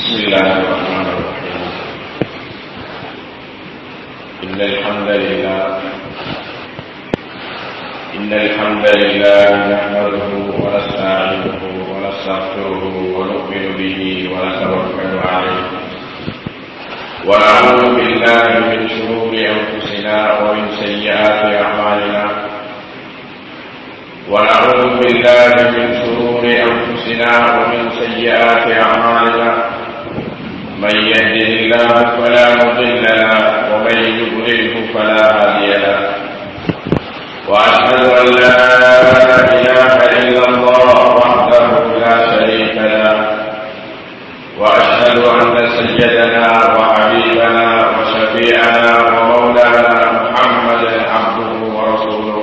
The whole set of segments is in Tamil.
بسم الله الرحمن الرحيم إن الحمد لله إن الحمد لله نحمده ونستعينه ونستغفره ونؤمن به ونتوكل عليه ونعوذ بالله من شرور أنفسنا ومن سيئات أعمالنا ونعوذ بالله من شرور أنفسنا ومن سيئات أعمالنا من يهده الله فلا مضل له ومن يضلله فلا هادي له وأشهد أن لا إله إلا الله وحده لا شريك له وأشهد أن سيدنا وحبيبنا وشفيعنا ومولانا محمدا عبده ورسوله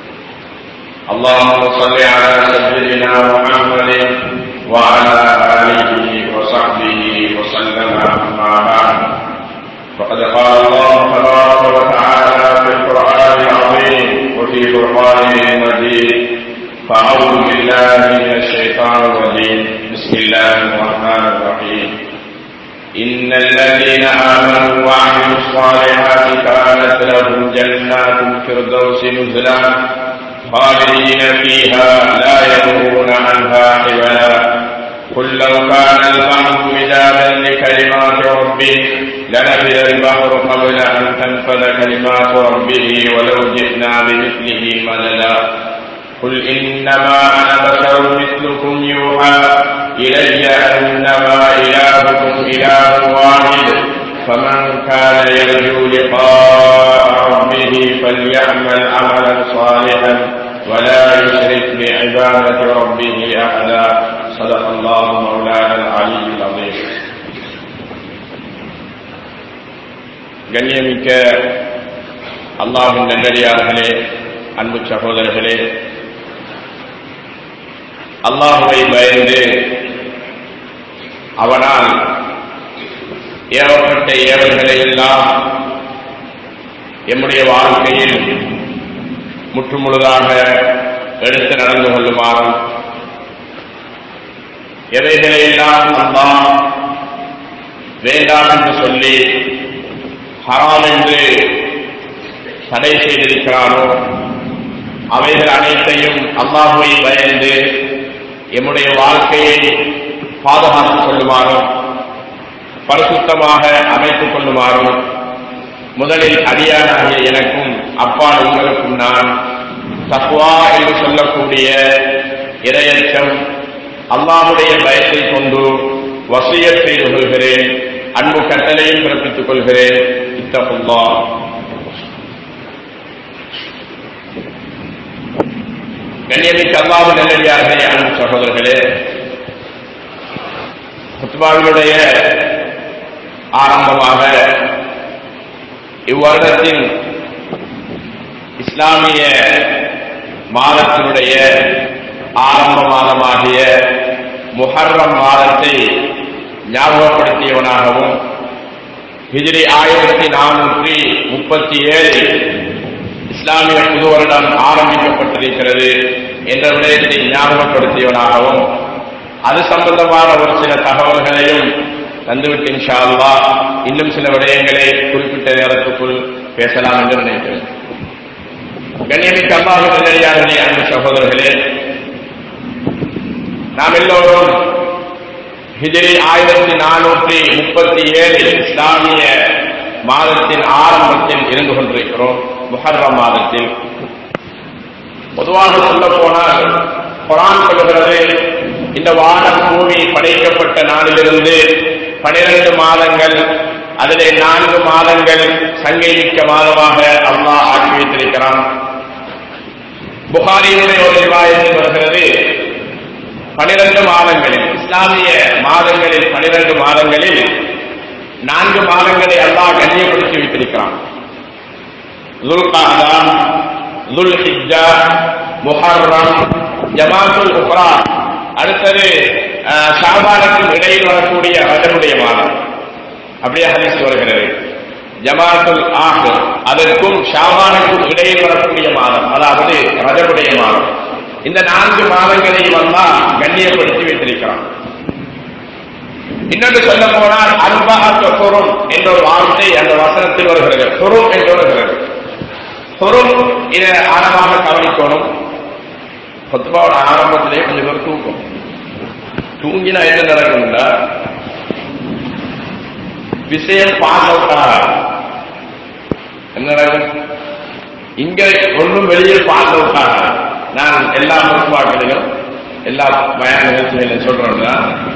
اللهم صل على سيدنا محمد وعلى آله وصحبه وسلم أما بعد فقد قال الله تبارك وتعالى في القرآن العظيم وفي فرقانه المجيد فأعوذ بالله من الشيطان الرجيم بسم الله الرحمن الرحيم إن الذين آمنوا وعملوا الصالحات كانت لهم جنات الفردوس نزلا خالدين فيها لا يبغون عنها حولا قل لو كان البحر مدادا لكلمات ربي لنفذ البحر قبل أن تنفذ كلمات ربه ولو جئنا بمثله مددا قل إنما أنا بشر مثلكم يوحى إلي أنما إلهكم إله واحد فمن كان يرجو لقاء ربه فليعمل عملا صالحا ولا يشرك بعبادة ربه أحدا صدق الله مولانا العلي العظيم கண்ணியமிக்க அல்லாஹின் நல்லடியார்களே அன்பு சகோதரர்களே அல்லாஹுவை பயந்து அவனால் ஏவப்பட்ட ஏவல்களை எல்லாம் எம்முடைய வாழ்க்கையில் முற்றுமுழுதாக எடுத்து நடந்து கொள்ளுமாறும் எவைகளையெல்லாம் அல்லாஹ் வேண்டாம் என்று சொல்லி ஹராம் என்று தடை செய்திருக்கிறானோ அவைகள் அனைத்தையும் அல்லாஹுவை பயந்து எம்முடைய வாழ்க்கையை பாதுகாத்துக் கொள்ளுமாறும் பரிசுத்தமாக அமைத்துக் கொள்ளுமாறும் முதலில் அடியானாகிய எனக்கும் அப்பால் உங்களுக்கும் நான் தக்வா என்று சொல்லக்கூடிய இரையச்சம் அல்லாஹுடைய பயத்தை கொண்டு வசியத் செய்து கொள்கிறேன் அன்பு கட்டளையும் பிறப்பித்துக் கொள்கிறேன் இத்தகுல்லா கண்ணியமிக்க அல்லாஹு நல்லடியார்களே அன்பு சகோதரர்களே குத்துபாவினுடைய ஆரம்பமாக இவ்வருடத்தின் இஸ்லாமிய மாதத்தினுடைய ஆரம்ப மாதமாகிய முஹர்ரம் மாதத்தை ஞாபகப்படுத்தியவனாகவும் ஹிஜ்ரி ஆயிரத்தி நானூற்றி முப்பத்தி ஏழு இஸ்லாமிய புது வருடம் ஆரம்பிக்கப்பட்டிருக்கிறது என்ற விடயத்தை ஞாபகப்படுத்தியவனாகவும் அது சம்பந்தமான ஒரு சில தகவல்களையும் தந்துவிட்டு இன்ஷா அல்லா இன்னும் சில விடயங்களை குறிப்பிட்ட நேரத்துக்குள் பேசலாம் என்று நினைக்கிறேன் கண்ணியமிக்க அல்லாஹு நல்லடியார்களே அன்பு சகோதரர்களே நாம் எல்லோரும் ஹிஜரி ஆயிரத்தி நானூற்றி முப்பத்தி ஏழு இஸ்லாமிய மாதத்தின் ஆரம்பத்தில் இருந்து கொண்டிருக்கிறோம் முஹர்ரம் மாதத்தில் பொதுவாக சொல்ல போனால் குரான் சொல்கிறது இந்த வானம் பூமி படைக்கப்பட்ட நாளிலிருந்து பனிரெண்டு மாதங்கள் அதிலே நான்கு மாதங்கள் சங்கைமிக்க மாதமாக அல்லாஹ் ஆக்கி வைத்திருக்கிறான் புகாரியினுடைய ஒரு விவாயத்தில் வருகிறது பனிரெண்டு மாதங்களில் இஸ்லாமிய மாதங்களில் பனிரெண்டு மாதங்களில் நான்கு மாதங்களை அல்லாஹ் கண்ணியப்படுத்தி வைத்திருக்கிறான் துல்காதா துல் ஹிஜா முஹர்ரம் ஜமாத்துல் உக்ரா அடுத்தது ஷாபானுக்கும் இடையில் வரக்கூடிய ரஜனுடைய மாதம் அப்படியே ஹதீஸ் வருகிறது ஜமாத்துல் ஆஹர் அதற்கும் ஷாபானுக்கும் இடையில் வரக்கூடிய மாதம் அதாவது ரஜனுடைய மாதம் இந்த நான்கு மாதங்களையும் அல்லாஹ் கண்ணியப்படுத்தி வைத்திருக்கிறான் இன்னொன்று சொல்ல போனால் அல்பாத்த பொருள் என்ற ஒரு வார்த்தை அந்த வசனத்தில் வருகிறது பொருள் என்று வருகிறது பொருள் இதை ஆழமாக கவனிக்கணும் கொத்துபாவோட ஆரம்பத்திலே கொஞ்சம் பேர் தூக்கம் தூங்கினா என்ன நடக்கும்னா விஷயம் பாஸ் அவுட் ஆகாது என்ன நடக்கும் இங்க ஒன்றும் வெளியே பாஸ் அவுட் ஆகாது நான் எல்லா பொறுப்பாக்களிலும் எல்லா பயண நிகழ்ச்சிகளிலும் சொல்றேன்னா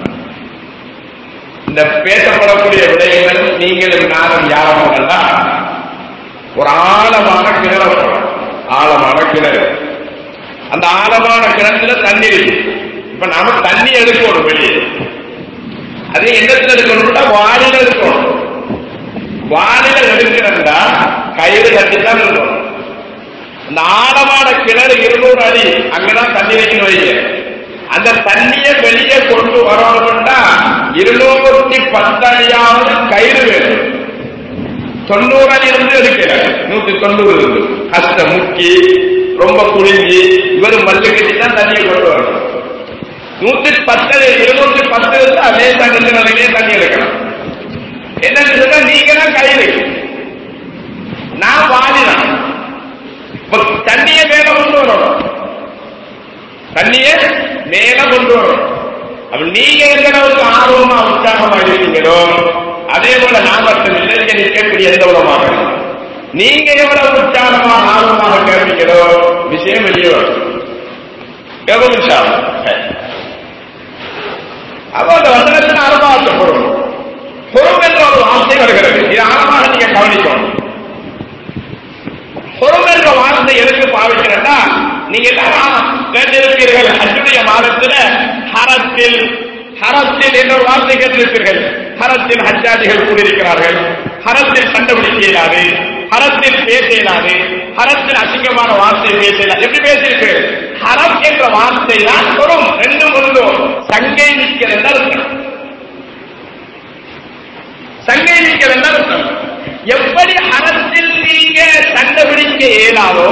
இந்த பேசப்படக்கூடிய விடயங்கள் நீங்களும் நானும் யாரும் அல்ல ஒரு ஆழமான கிணறு போறோம். ஆழமான கிணறு அந்த ஆழமான கிணத்துல தண்ணி இருக்கு இப்ப நாம தண்ணி எடுக்கணும் வெளியே அது என்னத்துல எடுக்கணும்னா வாளில எடுக்கணும் வாளில எடுக்கிறதா கயிறு கட்டித்தான் இருக்கணும் அந்த ஆழமான கிணறு இருநூறு அடி அங்கதான் தண்ணி வைக்கணும் வைங்க அந்த தண்ணியை வெளியே கொண்டு வரணும்னா இருநூத்தி பத்து அடியாவது கயிறு வேணும் தொண்ணூறு அடி இருந்து எடுக்கல நூத்தி தொண்ணூறு இருந்து கஷ்டம் முக்கி ரொம்ப குளிஞ்சி இவர் மல்லு கட்டி தான் தண்ணியை கொண்டு வரணும் நூத்தி பத்து இருநூத்தி பத்து இருந்து அதே தண்ணி நிலையிலே தண்ணி எடுக்கலாம் என்னன்னு சொன்னா நீங்க தான் கயிறு நான் வாடினான் இப்ப தண்ணியை மேல கொண்டு வரணும் தண்ணியை மேல கொண்டு வரணும் அப்ப நீங்க எந்த அளவுக்கு ஆர்வமா உற்சாகமா இருக்கீங்களோ அதே போல நான் மட்டும் இல்லை இங்க நிற்கக்கூடிய எந்த உலகமாக நீங்க எவ்வளவு உற்சாகமா ஆர்வமாக கேட்பீங்களோ விஷயம் வெளியே வரும் எவ்வளவு உற்சாகம் சரி. அப்ப அந்த வசனத்தின் ஆரம்பத்தை பொருள் பொருள் என்ற ஒரு வார்த்தை வருகிறது இது ஆழமாக நீங்க கவனிக்கணும் பொருள் என்ற வார்த்தை எதுக்கு பாவிக்கிறேன்னா நீங்க எல்லாம் கேட்டிருப்பீர்கள் அச்சுடைய மாதத்துல ஹரத்தில் ஹரத்தில் என்ற ஒரு வார்த்தை கேட்டிருப்பீர்கள் ஹரத்தில் ஹஜ்ஜாதிகள் கூடியிருக்கிறார்கள் ஹரத்தில் கண்டுபிடிக்க இயலாது ஹரத்தில் பேச இயலாது ஹரத்தில் அசிங்கமான வார்த்தை பேச இயலாது எப்படி பேசியிருக்கிறீர்கள் ஹரம் என்ற வார்த்தை தான் பொருள் ரெண்டும் ஒன்றும் சங்கை நிற்கிறது என்று அர்த்தம் சங்கை நிற்கிறது என்று அர்த்தம் எப்படி ஹரத்தில் நீங்க கண்டுபிடிக்க இயலாதோ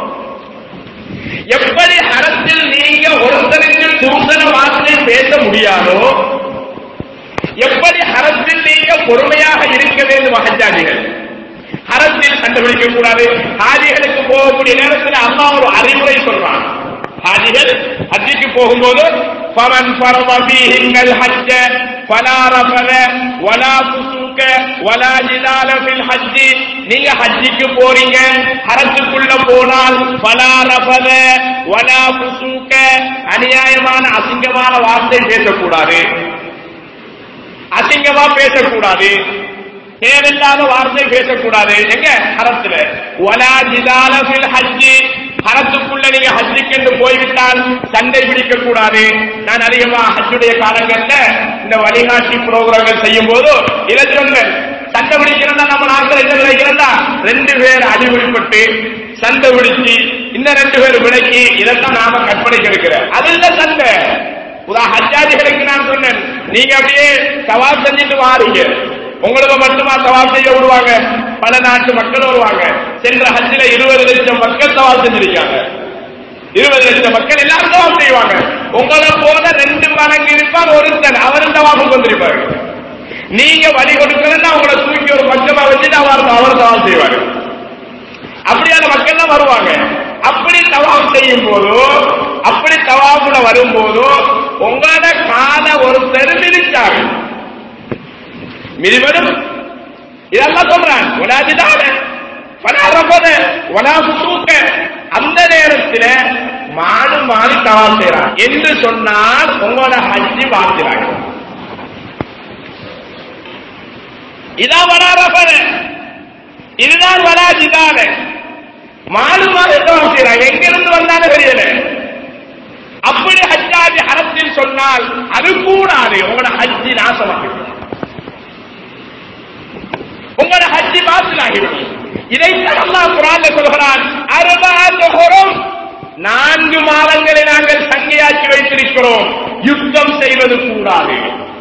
எப்படி ஹரத்தில் நீங்க ஒருத்தருக்கு தூசண வார்த்தை பேச முடியாதோ எப்படி ஹரத்தில் நீங்க பொறுமையாக இருக்க வேண்டும் மகஜாதிகள் ஹரத்தில் கண்டுபிடிக்க கூடாது ஹாஜிகளுக்கு போகக்கூடிய நேரத்தில் அம்மா ஒரு அறிவுரை சொல்றான் ஹாஜிகள் ஹஜ்ஜிக்கு போகும்போது فمن فرض فيهن الحج فلا رفث ولا فسوق ولا جدال في الحج நீங்க ஹஜ்ஜிக்கு போறீங்க ஹரத்துக்குள்ள போனால் فلا رفث ولا فسوق அநியாயமான அசிங்கமான வார்த்தை பேசக்கூடாது அசிங்கமா பேசக்கூடாது தேவையில்லாத வார்த்தை பேசக்கூடாது எங்க ஹரத்துல ஒலா ஜிதால ஃபில் ஹஜ்ஜி ஹரத்துக்குள்ள நீங்க ஹஜ்ஜுக்கு என்று போய்விட்டால் சண்டை பிடிக்க கூடாது நான் அதிகமா ஹஜ்ஜுடைய காலங்கள்ல இந்த வழிகாட்டி புரோகிராம்கள் செய்யும் போது இதை சொன்னேன் சண்டை பிடிக்கிறதா நம்ம நாட்டில் என்ன நினைக்கிறதா ரெண்டு பேர் அடிபிடிப்பட்டு சண்டை பிடிச்சு இன்னும் ரெண்டு பேர் விலக்கி இதைத்தான் நாம கற்பனைக்கு எடுக்கிறேன் அது இல்ல சண்டை உதா ஹஜ்ஜாதிகளுக்கு நான் சொன்னேன் நீங்க அப்படியே சவால் செஞ்சுட்டு வாரீங்க உங்களுக்கு மட்டுமா சவால் செய்ய விடுவாங்க பல நாட்டு மக்கள் வருவாங்க சென்ற ஹஜ்ஜில இருபது லட்சம் மக்கள் சவால் செஞ்சிருக்காங்க இருபது லட்சம் மக்கள் எல்லாரும் சவால் செய்வாங்க உங்களை போல ரெண்டு மடங்கு இருப்பார் ஒருத்தன் அவரும் சவாபுக்கு வந்திருப்பாரு நீங்க வழி கொடுக்கலன்னா உங்களை தூக்கி ஒரு பக்கமா வச்சுட்டு அவர் அவர் சவால் செய்வாரு அப்படியான மக்கள் தான் வருவாங்க அப்படி தவாப் செய்யும் போதோ அப்படி தவாப்புல வரும்போதோ உங்களோட கால ஒரு தெரிஞ்சிருக்காங்க மிதிபடும் இதெல்லாம் சொல்றான் உலாதிதான பலாரப்பத உலா சுத்தூக்க அந்த நேரத்தில் மாடு மாறி தவாப் செய்யறான் என்று சொன்னால் உங்களோட ஹஜ்ஜி வாழ்க்கிறாங்க இதான் வராரப்பத இதுதான் வராஜிதான மாடு மாறி தவாப் செய்யறாங்க எங்கிருந்து வந்தாலும் தெரியல அப்படி ஹஜ்ஜாதி ஹரத்தில் சொன்னால் அது கூடாது உங்களோட ஹஜ்ஜி நாசமாகிடும் உங்களோட ஹஜ்ஜி பாசிலாகிடும் இதைத்தான் அல்லாஹ் குரான்ல சொல்கிறான் அறுபதும் நான்கு மாதங்களை நாங்கள் சங்கையாக்கி வைத்திருக்கிறோம் யுத்தம் செய்வது கூடாது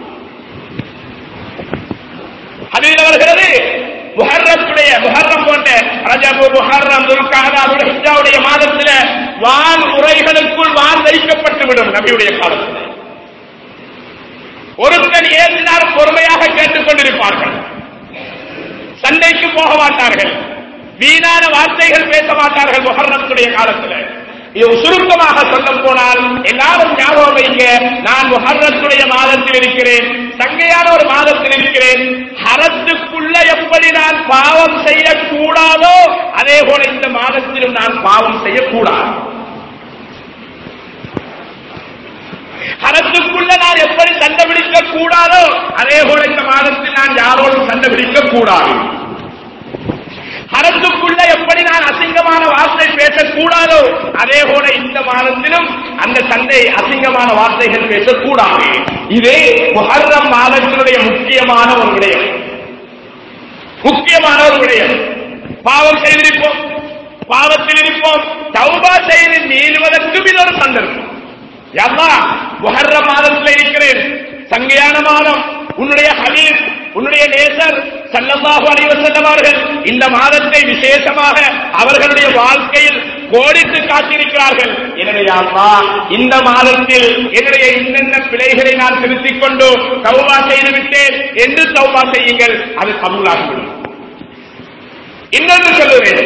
அதில் வருகிறது முஹர்ரத்துடைய முஹர்ரம் போன்ற ரஜபு முஹர்ரம் துல்காதாவுடைய ஹிஜ்ஜாவுடைய மாதத்துல வான் உரைகளுக்குள் வான் வைக்கப்பட்டு விடும் நபியுடைய காலத்தில் ஒருத்தன் ஏற்றினார் பொறுமையாக கேட்டுக் கொண்டிருப்பார்கள் சண்டைக்கு போக மாட்டார்கள் வீணான வார்த்தைகள் பேச மாட்டார்கள் முகர்ணத்துடைய காலத்தில் இது சுருக்கமாக சொல்ல போனால் எல்லாரும் ஞாபகம் வைங்க நான் முகர்ணத்துடைய மாதத்தில் இருக்கிறேன் சங்கையான ஒரு மாதத்தில் இருக்கிறேன் ஹரத்துக்குள்ள எப்படி நான் பாவம் செய்யக்கூடாதோ அதே போல இந்த மாதத்திலும் நான் பாவம் செய்யக்கூடாது ஹரத்துக்குள்ள நான் எப்படி சண்டை பிடிக்க கூடாதோ அதே போல இந்த மாதத்தில் நான் யாரோடும் சண்டை பிடிக்க கூடாது ஹரத்துக்குள்ள எப்படி நான் அசிங்கமான வார்த்தை பேசக்கூடாதோ அதே போல இந்த மாதத்திலும் அந்த சண்டை அசிங்கமான வார்த்தைகள் பேசக்கூடாது இதே முஹர்ரம் மாதத்தினுடைய முக்கியமான ஒரு விடயம் முக்கியமான ஒரு விடயம் பாவம் செய்திருப்போம் பாவத்தில் இருப்போம் தௌபா செய்து மீள்வதற்கும் இது ஒரு சந்தர்ப்பம் யல்லா முஹர்ர மாதத்தில் இருக்கிறேன் சங்கையான மாதம் உன்னுடைய ஹபீப் உன்னுடைய நேசர் சல்லல்லாஹு அலைஹி வஸல்லம் அவர்கள் இந்த மாதத்தை விசேஷமாக அவர்களுடைய வாழ்க்கையில் கோடிட்டு காட்டியிருக்கிறார்கள் எனவே அல்லாஹ் இந்த மாதத்தில் என்னுடைய இன்னென்ன பிழைகளை நான் திருத்திக் கொண்டு தௌபா செய்து விட்டேன் என்று தௌபா செய்யுங்கள் அது கபூலாகிவிடும் இன்னொன்று சொல்லுவேன்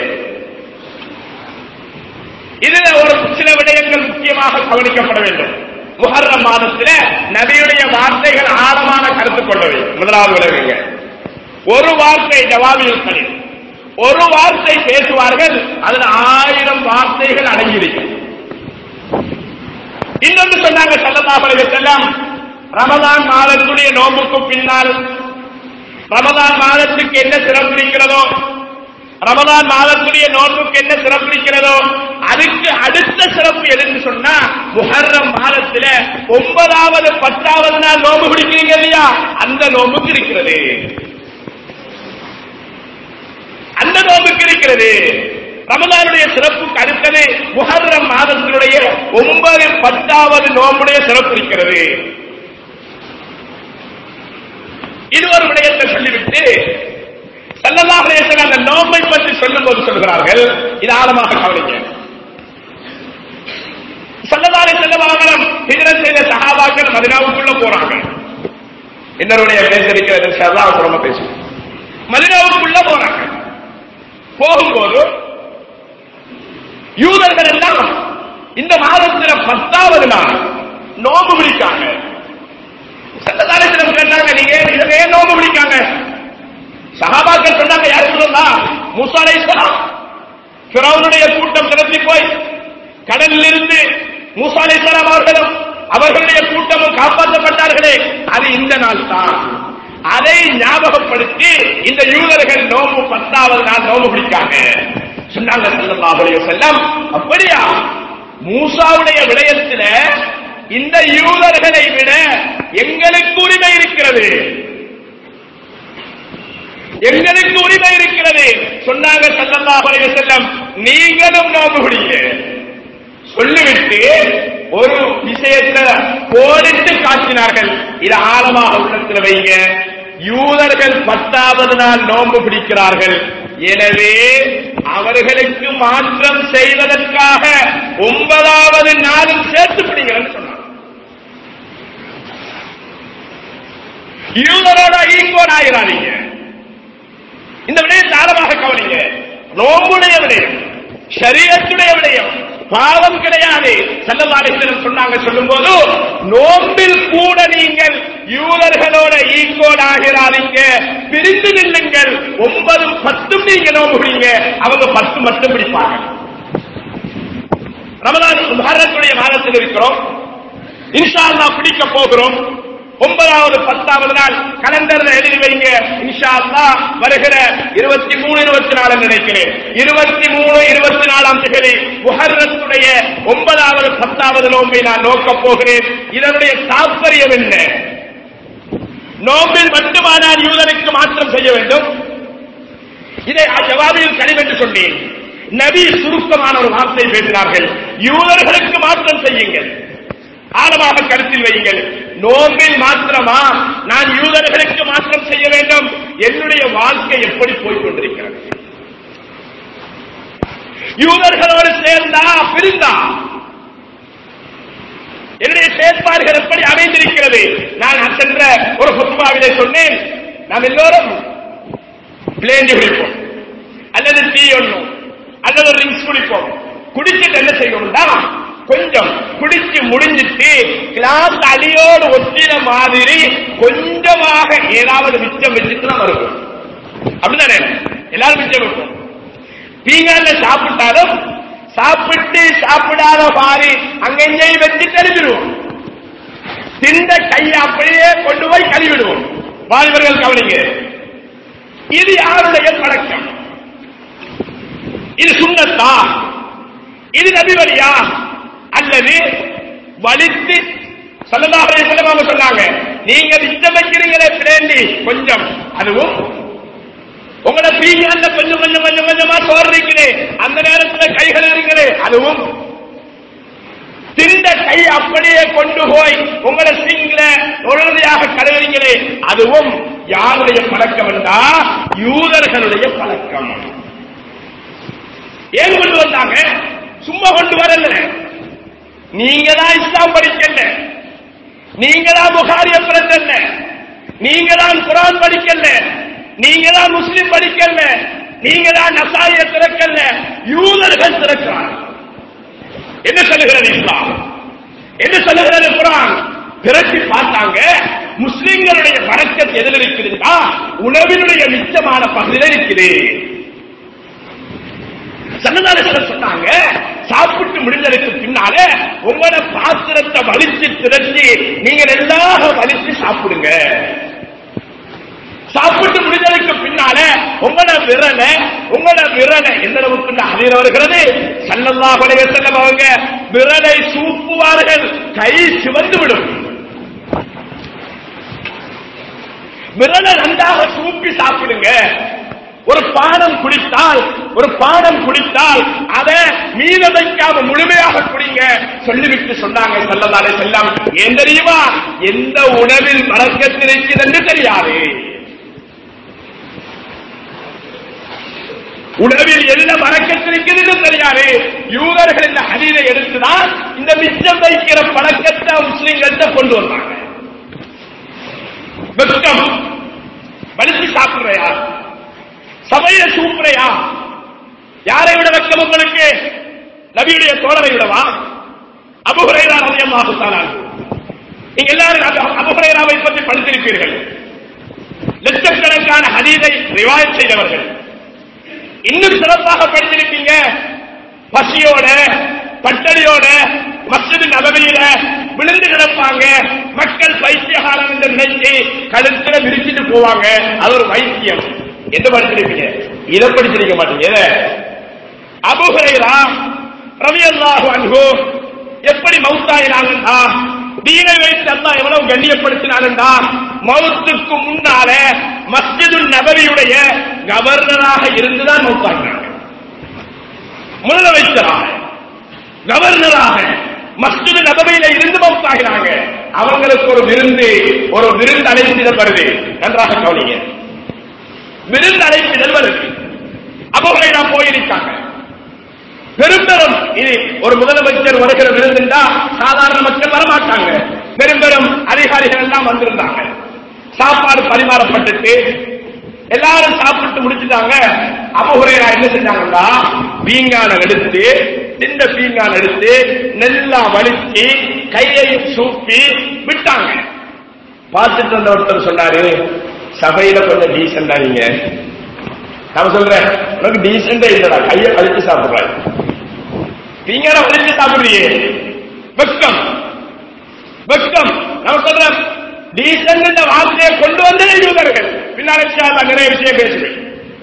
இதுல ஒரு சில விடயங்கள் முக்கியமாக கவனிக்கப்பட வேண்டும் முஹர்ரம் மாதத்துல நபியுடைய வார்த்தைகள் ஆழமான கருத்து கொண்டவை முதலாவது விளங்குங்க ஒரு வார்த்தை ஜவாபில் கலில் ஒரு வார்த்தை பேசுவார்கள் அதுல ஆயிரம் வார்த்தைகள் அடங்கியிருக்கும் இன்னொன்று சொன்னாங்க சல்லல்லாஹு அலைஹி வஸல்லம் ரமதான் மாதத்துடைய நோம்புக்கு பின்னால் ரமதான் மாதத்துக்கு என்ன சிறப்பு இருக்கிறதோ ரமதான் மாதத்துடைய நோன்புக்கு என்ன சிறப்பு இருக்கிறதோ அதுக்கு அடுத்த சிறப்பு எதுன்னு சொன்னா முஹர்ரம் மாதத்துல ஒன்பதாவது பத்தாவது நாள் நோன்பு பிடிக்கிறீங்க இல்லையா அந்த நோன்புக்கு இருக்கிறது அந்த நோன்புக்கு இருக்கிறது ரமதானுடைய சிறப்புக்கு அடுத்தது முஹர்ரம் மாதத்தினுடைய ஒன்பது பத்தாவது நோம்புடைய சிறப்பு இருக்கிறது இது ஒரு விடயத்தை சொல்லிவிட்டு சல்லல்லாஹு அலைஹி வஸல்லம் அந்த நோம்பை பற்றி சொல்லும்போது சொல்கிறார்கள் இது ஆழமாக கவனிங்க சல்லல்லாஹு அலைஹி வஸல்லம் அவர்களும் ஹிஜ்ரத் செய்த சஹாபாக்கள் மதீனாவுக்குள்ள போறாங்க இன்னொருடைய பேசிருக்கிறது இன்ஷாஅல்லாஹ் அப்புறமா பேசுவோம் மதீனாவுக்குள்ள போறாங்க போகும்போது யூதர்கள் எல்லாம் இந்த மாதத்துல பத்தாவது நாள் நோம்பு பிடிக்காங்க சல்லல்லாஹு அலைஹி வஸல்லம் கேட்டாங்க நீங்க இதை ஏன் நோம்பு பிடிக்காங்க சஹாபாக்கள் சொன்னாங்க யார் சொல்லுங்க மூசா அலைஹிஸ்ஸலாம் ஃபிரௌனுடைய கூட்டம் திரட்டி போய் கடலில் இருந்து மூசா அலைஹிஸ்ஸலாம் அவர்களும் அவர்களுடைய கூட்டமும் காப்பாற்றப்பட்டார்களே அது இந்த நாள் தான் அதை ஞாபகப்படுத்தி இந்த யூதர்கள் நோம்பு பத்தாவது நாள் நோம்பு பிடிக்காங்க சொன்னாங்க ஸல்லல்லாஹு அலைஹி வஸல்லம் அப்படியா மூசாவுடைய விடயத்துல இந்த யூதர்களை விட எங்களுக்கு உரிமை இருக்கிறது எங்களுக்கு உரிமை இருக்கிறது சொன்னாங்க சல்லல்லாஹு அலைஹி வஸல்லம் நீங்களும் நோம்பு பிடிங்க சொல்லிவிட்டு ஒரு விஷயத்தை கோடிட்டு காட்டினார்கள் இது ஆழமாக உள்ளத்தில் வைங்க யூதர்கள் பத்தாவது நாள் நோன்பு பிடிக்கிறார்கள் எனவே அவர்களுக்கு மாற்றம் செய்வதற்காக ஒன்பதாவது நாளும் சேர்த்து பிடிங்கன்னு சொன்னாங்க யூதரோட ஈக்குவல் ஆகிறாதீங்க இந்த விடயம் தாரமாக கவனிங்க நோம்புடைய விடயம் சரீரத்துடைய விடயம் பாவம் கிடையாது செல்லவாடிகளும் சொன்னாங்க சொல்லும்போது நோம்பில் கூட நீங்கள் யூதர்களோட ஈக்கோட் ஆகிறாதீங்க பிரிந்து நில்லுங்கள் ஒன்பதும் பத்தும் நீங்க நோம்பு பிடிங்க அவங்க பத்து மட்டும் பிடிப்பாங்க ரமதான் பாரதத்துடைய மாதத்தில் இருக்கிறோம் இன்ஷா அல்லாஹ் பிடிக்க போகிறோம் ஒன்பதாவது பத்தாவது நாள் கலண்டர்ல எழுதி வைங்க இன்ஷா அல்லாஹ் வருகிற இருபத்தி மூணு இருபத்தி நாலு நினைக்கிறேன் இருபத்தி மூணு இருபத்தி நாலாம் தேதி முஹர்ரத்துடைய ஒன்பதாவது பத்தாவது நோன்பை நான் நோக்கப் போகிறேன் இதனுடைய தாற்பயம் என்ன நோம்பில் மட்டுமானால் யூதனுக்கு மாற்றம் செய்ய வேண்டும் இதை ஜவாபியில் கனிம் என்று சொன்னேன் நபி சுருக்கமான ஒரு வார்த்தை பேசினார்கள் யூதர்களுக்கு மாற்றம் செய்யுங்கள் ஆழமாக கருத்தில் வையுங்கள் நோம்பில் மாத்திரமா நான் யூதர்களுக்கு மாற்றம் செய்ய வேண்டும் என்னுடைய வாழ்க்கை எப்படி போய் கொண்டிருக்கிறது யூதர்களோடு சேர்ந்தா பிரிந்தா என்னுடைய செயற்பாடுகள் எப்படி அமைந்திருக்கிறது நான் சென்ற ஒரு புத்துவாவிலே சொன்னேன் நாம் எல்லோரும் பிளேண்டி குடிப்போம் அல்லது டீ ஒண்ணும் அல்லது ஒரு ரிங்ஸ் குடிப்போம் குடிச்சிட்டு என்ன செய்வோம்னா கொஞ்சம் குடிச்சு முடிஞ்சிட்டு கிளாஸ் அடியோடு ஒட்டின மாதிரி கொஞ்சமாக ஏதாவது மிச்சம் வச்சுட்டு தான் வருவோம் அப்படிதானே எல்லாரும் மிச்சம் வைப்போம் பீங்கான்ல சாப்பிட்டாலும் சாப்பிட்டு சாப்பிடாத மாதிரி அங்கெங்கேயும் வச்சு தெரிஞ்சிடுவோம் திண்ட கையை அப்படியே கொண்டு போய் கழுவிடுவோம் வாலிபர்கள் கவனிங்க இது யாருடைய பழக்கம் இது சுண்ணத்தா இது நபி வழியா அல்லது வலித்து சல்லல்லாஹு செல்லம் அவங்க சொன்னாங்க நீங்க மிச்சம் வைக்கிறீங்களே பிளேண்டி கொஞ்சம் அதுவும் உங்களோட பீங்கான்ல கொஞ்சம் கொஞ்சம் கொஞ்சம் கொஞ்சமா சோறுறீங்களே அந்த நேரத்துல கை கழுவுறீங்களே அதுவும் திண்ட கை அப்படியே கொண்டு போய் உங்களோட சிங்ல உடனடியாக கழுவுறீங்களே அதுவும் யாருடைய பழக்கம் என்றா யூதர்களுடைய பழக்கம் ஏன் கொண்டு வந்தாங்க சும்மா கொண்டு வரல நீங்க தான் இஸ்லாம் படிக்கல நீங்க தான் புகாரிய பிரச்சன நீங்க தான் குரான் படிக்கல நீங்க தான் முஸ்லிம் படிக்கல நீங்க தான் நசாரிய திறக்கல யூதர்கள் திறக்கிறார் என்ன சொல்லுகிறது இஸ்லாம் என்ன சொல்லுகிறது குரான் திரட்டி பார்த்தாங்க முஸ்லிம்களுடைய வழக்கத்து எதில் இருக்குதுன்னா உணவினுடைய மிச்சமான பகுதியில் இருக்குது சன்னதாரர்கள் சொன்னாங்க சாப்பிட்டு முடிஞ்சதுக்கு பின்னால உங்களோட பாத்திரத்தை வலிச்சு திரட்டி நீங்க எல்லாரும் வலிச்சு சாப்பிடுங்க சாப்பிட்டு முடிஞ்சதுக்கு பின்னால உங்களோட விரல உங்களோட விரலை எந்த அளவுக்கு அதில் வருகிறது சல்லல்லா பழைய செல்லம் அவங்க விரலை சூப்புவார்கள் கை சிவந்து விடும் விரலை நன்றாக சூப்பி சாப்பிடுங்க ஒரு பானம் குடித்தால் ஒரு பானம் குடித்தால் அதை மீத வைக்காம முழுமையாக குடிங்க சொல்லிவிட்டு சொன்னாங்க செல்லதாலே செல்லாம் ஏன் தெரியுமா எந்த உணவில் மறக்கத்தில் இருக்கிறது என்று தெரியாது உணவில் என்ன மறக்கத்திருக்கிறது தெரியாது யூதர்கள் இந்த ஹதீரை எடுத்துதான் இந்த மிச்சம் வைக்கிற பழக்கத்தை முஸ்லிம்கள்ட்ட கொண்டு வந்தாங்க வெட்கம் வலிச்சு சாப்பிடுறையா சபையில சூப்புறையா யாரை விட வெட்கம் உங்களுக்கு நபியுடைய தோழரை விடவா அபுஹுரைரா ரலியல்லாஹு தஆலா நீங்க எல்லாரும் அபு- அபுஹுரைராவை பற்றி படித்திருப்பீர்கள் லட்சக்கணக்கான ஹதீதை ரிவாயத் செய்தவர்கள் இன்னும் சிறப்பாக படிச்சிருப்பீங்க பசியோட பட்டடியோட மஸ்ஜித் நபவியில விழுந்து கிடப்பாங்க மக்கள் பைத்தியகாரம் என்று நினைச்சு கழுத்துல விரிச்சிட்டு போவாங்க அது ஒரு வைத்தியம் என்ன படிச்சிருப்பீங்க இதை படிச்சிருக்க மாட்டீங்க எதை? அபூ ஹுரைரா ரலியல்லாஹு அன்ஹு எப்படி மௌத்தாயினாங்கண்டா தீனை வைத்து அல்லாஹ் எவ்வளவு கண்ணியப்படுத்தினாங்கண்டா மௌத்துக்கு முன்னால மஸ்ஜிது நபவியுடைய கவர்னராக இருந்துதான் மௌத்தாயினாங்க முதலமைச்சராக கவர்னராக மஸ்ஜிது நபவியில இருந்து மௌத்தாகினாங்க அவங்களுக்கு ஒரு விருந்து ஒரு விருந்து அழைப்பிதழ் வருது நன்றாக கவனிங்க விருந்து அழைப்பிதழ் வருது அபுகளை நான் போயிருக்காங்க பெரும் பெரும் இது ஒரு முதலமைச்சர் வருகிற விருந்துண்டா சாதாரண மக்கள் வரமாட்டாங்க பெரும் பெரும் அதிகாரிகள் எல்லாம் வந்திருந்தாங்க சாப்பாடு பரிமாறப்பட்டுட்டு எல்லாரும் சாப்பிட்டு முடிச்சுட்டாங்க அபுகுரையா என்ன செஞ்சாங்கன்னா பீங்கான எடுத்து சின்ன பீங்கான எடுத்து நெல்லா வலிச்சு கையையும் சூப்பி விட்டாங்க பார்த்துட்டு வந்த ஒருத்தர் சொன்னாரு சபையில கொஞ்சம் டீசெண்டா நீங்க நான் சொல்றேன் உனக்கு டீசெண்டா இல்லடா கையை வலிச்சு சாப்பிடுறாரு பீங்கான வலிச்சு சாப்பிடுறியே வெக்கம் வெக்கம் நான் சொல்றேன் டீசென்ட் என்ற வார்த்தையை கொண்டு வந்தே யூதர்கள் பின்னாடி நான் நிறைய விஷயம் பேசுவேன்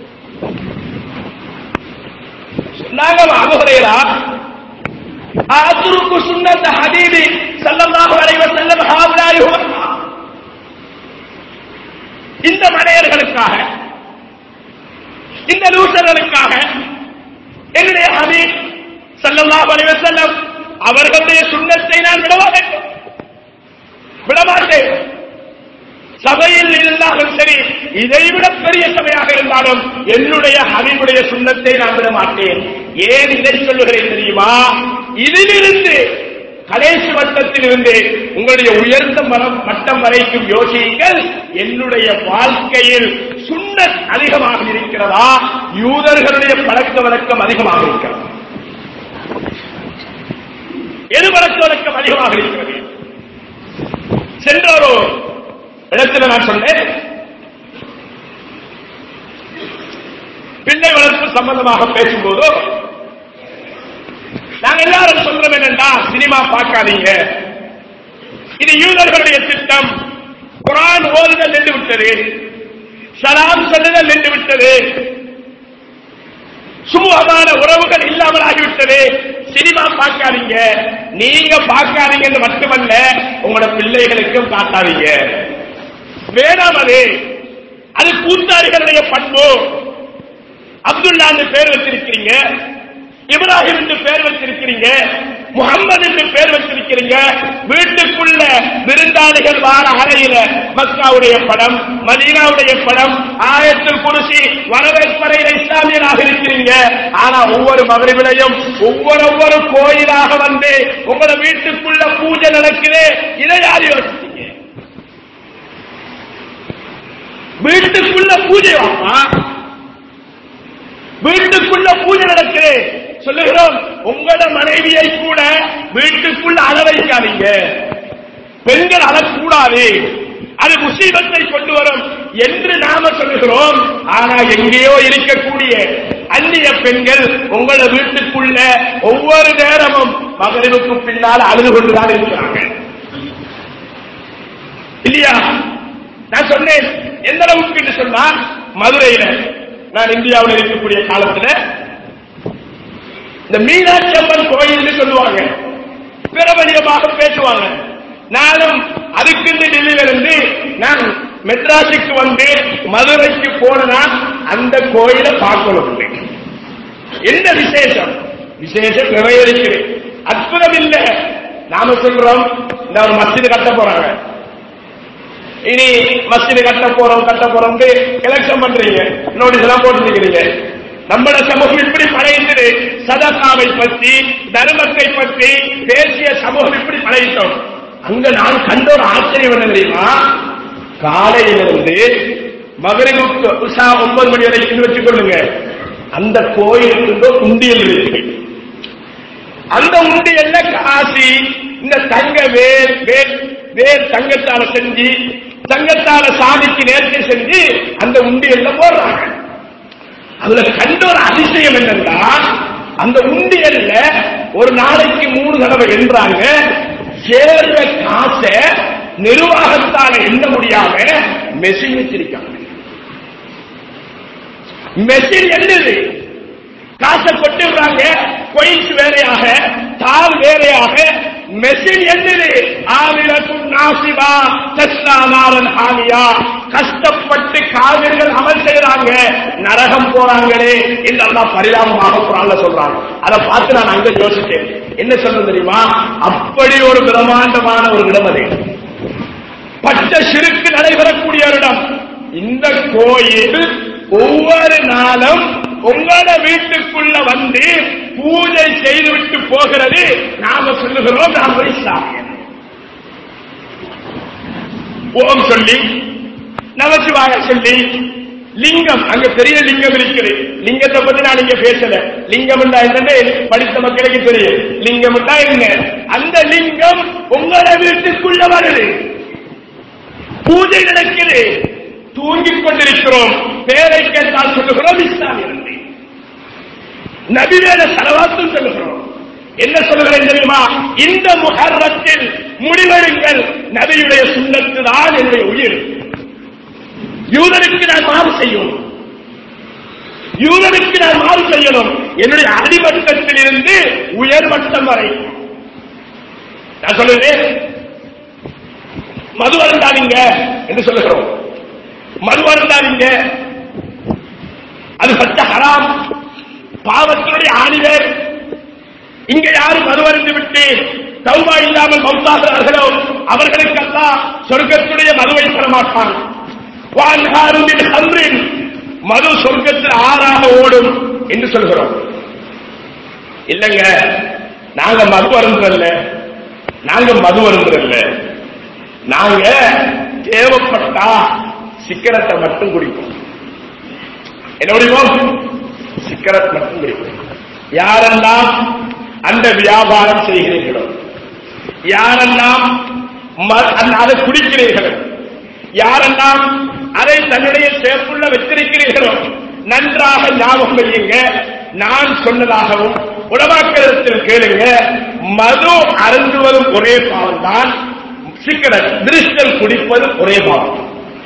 சொன்னாங்க அபுஹுரைரா அத்ருக்கு சுன்னத் ஹபீபி ஸல்லல்லாஹு அலைஹி வஸல்லம் ஹாவுலாய் ஹும் இந்த மடையர்களுக்காக இந்த லூசர்களுக்காக என்னுடைய ஹபீப் ஸல்லல்லாஹு அலைஹி வஸல்லம் அவர்களுடைய சுன்னத்தை நான் விடவா வேண்டும் விடமாட்டேன் சபையில் இருந்தாலும் சரி இதைவிட பெரிய சபையாக இருந்தாலும் என்னுடைய ஹபீபுடைய சுண்ணத்தை நான் விட மாட்டேன் ஏன் இதை சொல்லுகிறேன் தெரியுமா இதிலிருந்து கடைசி மட்டத்தில் இருந்து உங்களுடைய உயர்ந்த மரம் மட்டம் வரைக்கும் யோசியுங்கள் என்னுடைய வாழ்க்கையில் சுண்ணத் அதிகமாக இருக்கிறதா யூதர்களுடைய பழக்க வழக்கம் அதிகமாக இருக்கிறதா எது பழக்க வழக்கம் அதிகமாக இருக்கிறது சென்ற ஒரு இடத்துல நான் சொன்னேன் பிள்ளை வளர்ப்பு சம்பந்தமாக பேசும்போது நாங்க எல்லாரும் சொல்றோம் என்னண்டா சினிமா பார்க்காதீங்க இது யூதர்களுடைய திட்டம் குரான் ஓதுதல் நின்று விட்டது சலாம் சொல்லுதல் நின்று விட்டது சுமூகமான உறவுகள் இல்லாமல் ஆகிவிட்டது சினிமா பார்க்காதீங்க நீங்க பார்க்காதீங்கன்னு மட்டுமல்ல உங்களோட பிள்ளைகளுக்கும் காட்டாதீங்க வேணாம் அது அது கூத்தாரிகளுடைய பண்பு அப்துல்லா என்று பேர் வச்சிருக்கிறீங்க இப்ராஹிம் என்று பேர் வச்சிருக்கிறீங்க முகம்மது என்று பேர் வச்சிருக்கிறீங்க வீட்டுக்குள்ள விருந்தாளிகள் வார அறையில மக்காவுடைய படம் மதீனாவுடைய படம் ஆயத்தில் குருசி வரவேற்பறையில இஸ்லாமியனாக இருக்கிறீங்க ஆனா ஒவ்வொரு மகரிவிலையும் ஒவ்வொரு ஒவ்வொரு கோயிலாக வந்து உங்களோட வீட்டுக்குள்ள பூஜை நடக்குது இதை யார் யோசிச்சீங்க வீட்டுக்குள்ள பூஜை வாப்பா வீட்டுக்குள்ள பூஜை நடக்குது சொல்லுகிறோம் உங்களோட மனைவியை கூட வீட்டுக்குள்ள அழ வைக்காதீங்க பெண்கள் அழக்கூடாது அது முசீபத்தை கொண்டு வரும் என்று நாம சொல்லுகிறோம் ஆனா எங்கேயோ இருக்கக்கூடிய அந்நிய பெண்கள் உங்களோட வீட்டுக்குள்ள ஒவ்வொரு நேரமும் மகரிவுக்கு பின்னால் அழுது கொண்டுதான் இருக்கிறாங்க இல்லையா நான் சொன்னேன் எந்த அளவுக்கு என்று சொன்னா மதுரையில நான் இந்தியாவில் இருக்கக்கூடிய காலத்துல இந்த மீனாட்சி அம்மன் கோயில்னு சொல்லுவாங்க பிரபலியமாக பேசுவாங்க நானும் அதுக்கு டெல்லியில இருந்து நான் மெட்ராஸுக்கு வந்து மதுரைக்கு போனா அந்த கோயிலை பார்க்கணும் என்ன விசேஷம் விசேஷம் நிறைய இருக்குது அற்புதம் இல்ல நாம சொல்றோம் இந்த ஒரு மஸ்ஜிது கட்ட போறாங்க இனி மஸ்ஜிது கட்ட போறோம் கட்ட போறோம் எலெக்ஷன் பண்றீங்க நோட்டீஸ் எல்லாம் போட்டுருக்கிறீங்க நம்மள சமூகம் இப்படி படைத்தது சதகாவை பற்றி தர்மத்தை பற்றி தேசிய சமூகம் இப்படி படைத்தோம் அங்க நான் கண்ட ஒரு ஆச்சரியம் என்ன தெரியுமா காலையிலிருந்து மகரிபுக்கு உஷா ஒன்பது மணி வரைக்கும் வச்சுக் கொள்ளுங்க அந்த கோயிலுக்கு உண்டியல் இருக்கு அந்த உண்டியல்ல காசி இந்த தங்க வேல் வேல் வேல் தங்கத்தால செஞ்சு தங்கத்தால சாமிக்கு நேர்த்தி செஞ்சு அந்த உண்டியல்ல போடுறாங்க அதுல கண்ட ஒரு அதிசயம் என்னன்னா அந்த உண்டியல்ல ஒரு நாளைக்கு மூணு தடவை என்றாங்க சேர்ந்த காசை நிர்வாகத்தால எண்ண முடியாம மெஷின் வச்சிருக்காங்க மெஷின் என்னது காசை கொட்டுறாங்க கொயின்ஸ் வேறையாக தாள் வேறையாக மெஷின் என்னது ஆவிலத்தும் நாசிபா தஸ்லா நாரன் ஹாமியா கஷ்டப்பட்டு காவிர்கள் அமல் செய்யறாங்க நரகம் போறாங்களே என்று அல்லாஹ் பரிதாபமாக குரான்ல சொல்றாங்க அதை பார்த்து நான் அங்க யோசிச்சேன் என்ன சொல்றது தெரியுமா அப்படி ஒரு பிரம்மாண்டமான ஒரு இடம் அது பட்ட சிறுக்கு நடைபெறக்கூடிய ஒரு இடம் இந்த கோயில் ஒவ்வொரு நாளும் உங்களோட வீட்டுக்குள்ள வந்து பூஜை செய்துவிட்டு போகிறது நாம சொல்லுகிறோம் நாம் ஒரு இஸ்லாமியர் ஓம் சொல்லி நமச்சிவாய சொல்லி லிங்கம் அங்க பெரிய லிங்கம் இருக்குது லிங்கத்தை பத்தி நான் இங்க பேசல லிங்கம் என்னன்னு படித்த மக்களுக்கு தெரியும் லிங்கம் என்ன அந்த லிங்கம் உங்களோட வீட்டுக்குள்ள வருது பூஜை நடக்குது தூங்கிக் கொண்டிருக்கிறோம் பேரை கேட்டால் சொல்லுகிறோம் இஸ்லாமியர் நபிவேல செலவாத்தும் சொல்லுகிறோம் என்ன சொல்லுகிறேன் தெரியுமா இந்த முகர்ரத்தில் முடிவெடுங்கள் நபியுடைய சுண்ணத்து தான் என்னுடைய உயிர் யூதனுக்கு நான் மாறு செய்யணும் யூதனுக்கு நான் மாறு செய்யணும் என்னுடைய அடிமட்டத்தில் இருந்து உயர்மட்டம் வரை நான் சொல்லுகிறேன் மது அருந்தாதீங்க என்று சொல்லுகிறோம் மது அருந்தாதீங்க அது சட்ட ஹராம் பாவத்தினுடைய ஆணிவர் இங்க யாரும் மறுவறிந்து விட்டு தௌபா இல்லாமல் மௌத்தாகிறார்களோ அவர்களுக்கு அல்லாஹ் சொர்க்கத்துடைய மதுவை தர மாட்டான் வான்காருமின் ஹம்ரின் மது சொர்க்கத்தில் ஆறாக ஓடும் என்று சொல்கிறோம் இல்லங்க நாங்க மது அருந்தல்ல நாங்க மது வருந்தில்ல நாங்க தேவைப்பட்டா சிக்கரத்தை மட்டும் குடிப்போம் என்ன குடிப்போம் சிக்கரத் மட்டும் குடிப்போம் யாரெல்லாம் அந்த வியாபாரம் செய்கிறீர்களோ யாரெல்லாம் ம- அந்த- அதை குடிக்கிறீர்களோ யாரெல்லாம் அதை தன்னுடைய சேர்ப்புள்ள வைத்திருக்கிறீர்களோ நன்றாக ஞாபகம் வையுங்க நான் சொன்னதாகவும் உடமாக்கிடத்தில் கேளுங்க மது அருந்துவதும் ஒரே பாவம் தான் சிக்கரட் திருஷ்டல் குடிப்பதும் ஒரே பாவம்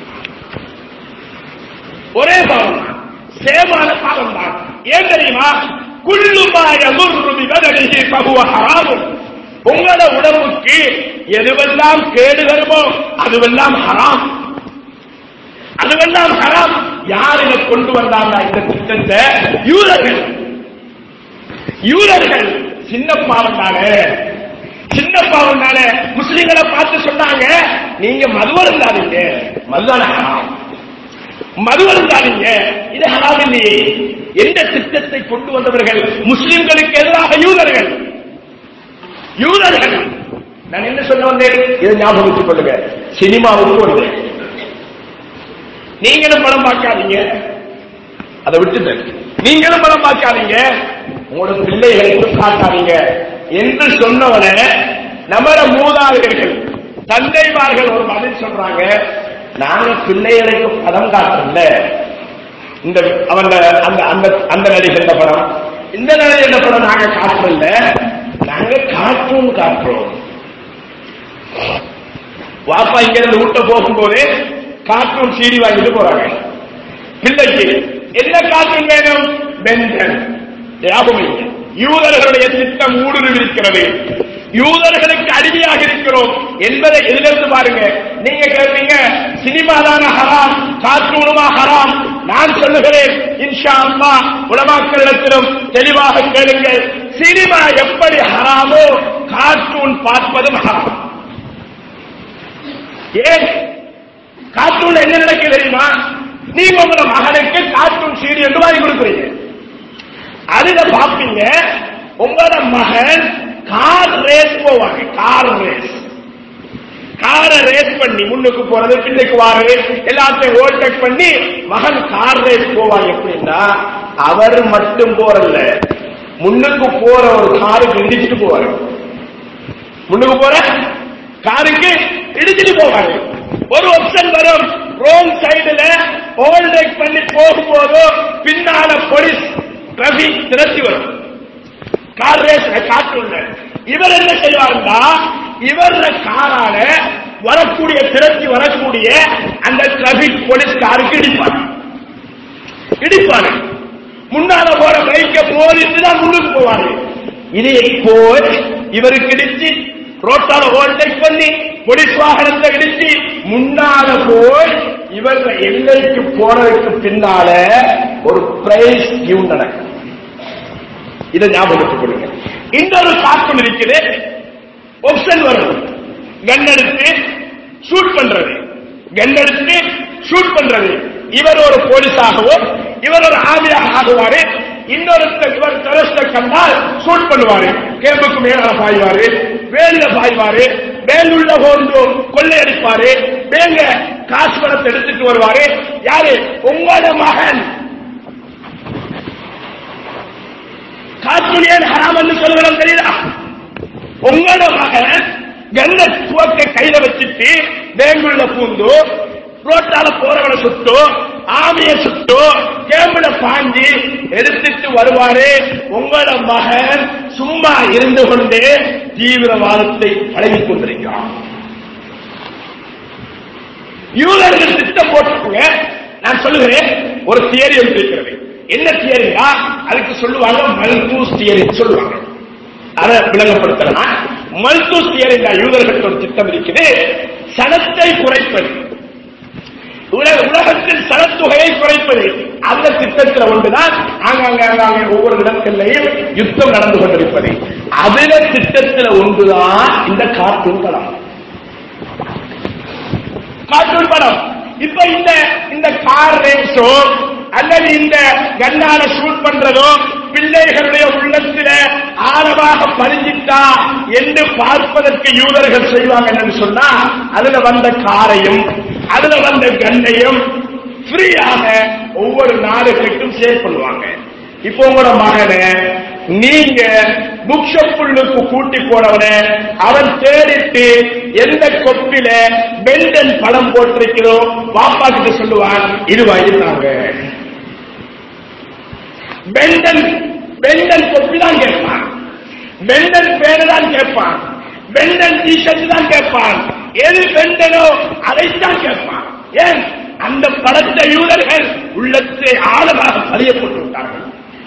ஒரே பாவம் தான் சேமான பாவம் தான் ஏன் தெரியுமா குள்ளுமாய முர்ருமி பதனிகி பகுவ ஹராமும் உங்களோட உடம்புக்கு எதுவெல்லாம் கேடு வருமோ அதுவெல்லாம் ஹராம் அதுவெல்லாம் ஹராம் யார் இதை கொண்டு வந்தாங்க இந்த திட்டத்தை யூதர்கள் யூதர்கள் சின்ன பாவம் தானே சின்ன பாவம் தானே முஸ்லிம்களை பார்த்து சொன்னாங்க நீங்க மதுவருந்தாதீங்க மதுதான ஹராம் மதுவருந்தாதீங்க இது ஹராம் இல்லையே எந்த திட்டத்தை கொண்டு வந்தவர்கள் முஸ்லிம்களுக்கு எதிராக யூதர்கள் யூதர்கள் நான் என்ன சொல்ல வந்தேன் இதை ஞாபகம் வச்சுக் கொள்ளுங்க சினிமாவுக்கு வந்தேன் நீங்களும் படம் பார்க்காதீங்க அதை விட்டுட்டு நீங்களும் படம் பார்க்காதீங்க உங்களோட பிள்ளைகளுக்கு காட்டாதீங்க என்று சொன்னவன நம்மள மூதாதையர்கள் தந்தைமார்கள் ஒரு பதில் சொல்றாங்க நாங்க பிள்ளைகளுக்கு படம் காட்டுறோம்ல இந்த அவன் அந்த அந்த அந்த நடிகர் படம் இந்த நடிகர் படம் நாங்க காட்டுறோம்ல நாங்க கார்ட்டூன் காட்டுறோம் வாப்பா இங்க இருந்து வீட்ட போகும்போது கார்ட்டூன் சீடி வாங்கிட்டு போறாங்க பிள்ளைக்கு என்ன கார்ட்டூன் வேணும் பென்டன் ஞாபகம் இல்லை. யூதர்களுடைய திட்டம் ஊடுருவிருக்கிறது யூதர்களுக்கு அடிமையாக இருக்கிறோம் என்பதை எதிலிருந்து பாருங்க நீங்க கேட்பீங்க சினிமா தான ஹராம் கார்ட்டூனுமா ஹராம் நான் சொல்லுகிறேன் இன்ஷா அல்லா உலமாக்களிடத்திலும் தெளிவாக கேளுங்கள் சினிமா எப்படி ஹராமோ கார்ட்டூன் பார்ப்பதும் ஹராம் ஏன் கார்ட்டூன்ல என்ன நடக்குது தெரியுமா நீங்க உங்களோட மகனுக்கு கார்ட்டூன் சீடி என்று வாங்கி கொடுக்குறீங்க அதுல பாப்பீங்க உங்களோட மகன் கார் ரேஸ் போவாங்க கார் ரேஸ் காரை ரேஸ் பண்ணி முன்னுக்கு போறது பின்னுக்கு வாரு எல்லாத்தையும் ஓவர்டேக் பண்ணி மகன் கார் ரேஸ் போவாங்க எப்படின்னா அவர் மட்டும் போறல்ல முன்னுக்கு போற ஒரு காருக்கு இடிச்சிட்டு போவாரு முன்னுக்கு போற காருக்கு இடிச்சிட்டு போவாரு ஒரு ஆப்ஷன் வரும் ரோங் சைடுல ஓவர்டேக் பண்ணி போகும்போது பின்னால போலீஸ் டிராபிக் திரட்டி வரும் கார் ரேஸ் காட்டுள்ள இவர் என்ன செய்வாருன்னா இவர் காரால வரக்கூடிய திரட்டி வரக்கூடிய அந்த டிராபிக் போலீஸ் காருக்கு இடிப்பார் இடிப்பாரு முன்னால போற பைக்க போலீஸ் தான் முன்னுக்கு போவாரு இது போய் இவருக்கு இடிச்சு ரோட்டால ஓவர்டேக் பண்ணி போலீஸ் வாகனத்தை இடிச்சு முன்னால போய் இவர் எல்லைக்கு போனதுக்கு பின்னால ஒரு பிரைஸ் கியூ நடக்கும் இதை ஞாபகம் வச்சுக் கொள்ளுங்க இன்னொரு காட்டும் இருக்குது ஆப்ஷன் வரும் கன் எடுத்து ஷூட் பண்றது கன் எடுத்து ஷூட் பண்றது இவர் ஒரு போலீஸாகவோ இவர் ஒரு ஆமியாக ஆகுவாரு இன்னொருத்தர் இவர் டெரஸ்ட கண்டால் ஷூட் பண்ணுவாரு கேம்புக்கு மேல பாய்வாரு வேலில பாய்வாரு வேலுள்ள போன்று கொள்ளையடிப்பாரு வேங்க காசு பணத்தை எடுத்துட்டு வருவாரு யாரு உங்களோட மகன் கார்ட்டூன் ஏன் ஹராம் சொல்லுகிறோம் தெரியுதா உங்களோட மகன் கந்த துவக்க கையில வச்சுட்டு வேங்குள்ள பூந்து ரோட்டால போறவனை சுட்டு ஆமைய சுட்டு கேம்பிட பாஞ்சி எடுத்துட்டு வருவாரு உங்களோட மகன் சும்மா இருந்து கொண்டே தீவிரவாதத்தை பழகிக் கொண்டிருக்கிறான் யூதர்கள் திட்டம் போட்டுக்கோங்க நான் சொல்லுகிறேன் ஒரு தியரி ஒன்று இருக்கிறது என்ன தியரினா அதுக்கு சொல்லுவாங்க மல்தூஸ் தியரி சொல்லுவாங்க அதை விளங்கப்படுத்தலாம் மல்தூஸ் தியரி யூதர்களுக்கு ஒரு திட்டம் இருக்குது சனத்தை குறைப்பது உலக- உலகத்தில் சனத்தொகையை குறைப்பது அந்த திட்டத்தில் ஒன்றுதான் ஆங்காங்க ஆங்காங்க ஒவ்வொரு இடங்கள்லையும் யுத்தம் நடந்து கொண்டிருப்பது அதுல திட்டத்தில் ஒன்றுதான் இந்த கார்ட்டூன் படம் கார்ட்டூன் படம் இப்ப இந்த இந்த கார் ரேஸோ அல்லது இந்த கண்ணால ஷூட் பண்றதோ பிள்ளைகளுடைய உள்ளத்துல ஆழமாக பதிஞ்சிட்டா என்று பார்ப்பதற்கு யூதர்கள் செய்வாங்க என்று சொன்னா அதுல வந்த காரையும் அதுல வந்த கண்ணையும் ஃப்ரீயாக ஒவ்வொரு நாடுகளுக்கும் சேவ் பண்ணுவாங்க இப்போ உங்களோட மகனை நீங்க புக் ஷாப்புள்ளுக்கு கூட்டி போனவன அவன் தேடிட்டு எந்த கொப்பில பெண்டன் படம் போட்டிருக்கிறோ பாப்பா கிட்ட சொல்லுவான் இது வாங்கிட்டாங்க பெண்டன் பெண்டன் கொப்பி தான் கேட்பான் பெண்டன் பேரு தான் கேட்பான் பெண்டன் டிஷர்ட் தான் கேட்பான் எது பெண்டனோ அதைத்தான் கேட்பான் ஏன் அந்த படத்தை யூதர்கள் உள்ளத்தை ஆழமாக பதியப்பட்டு விட்டார்கள்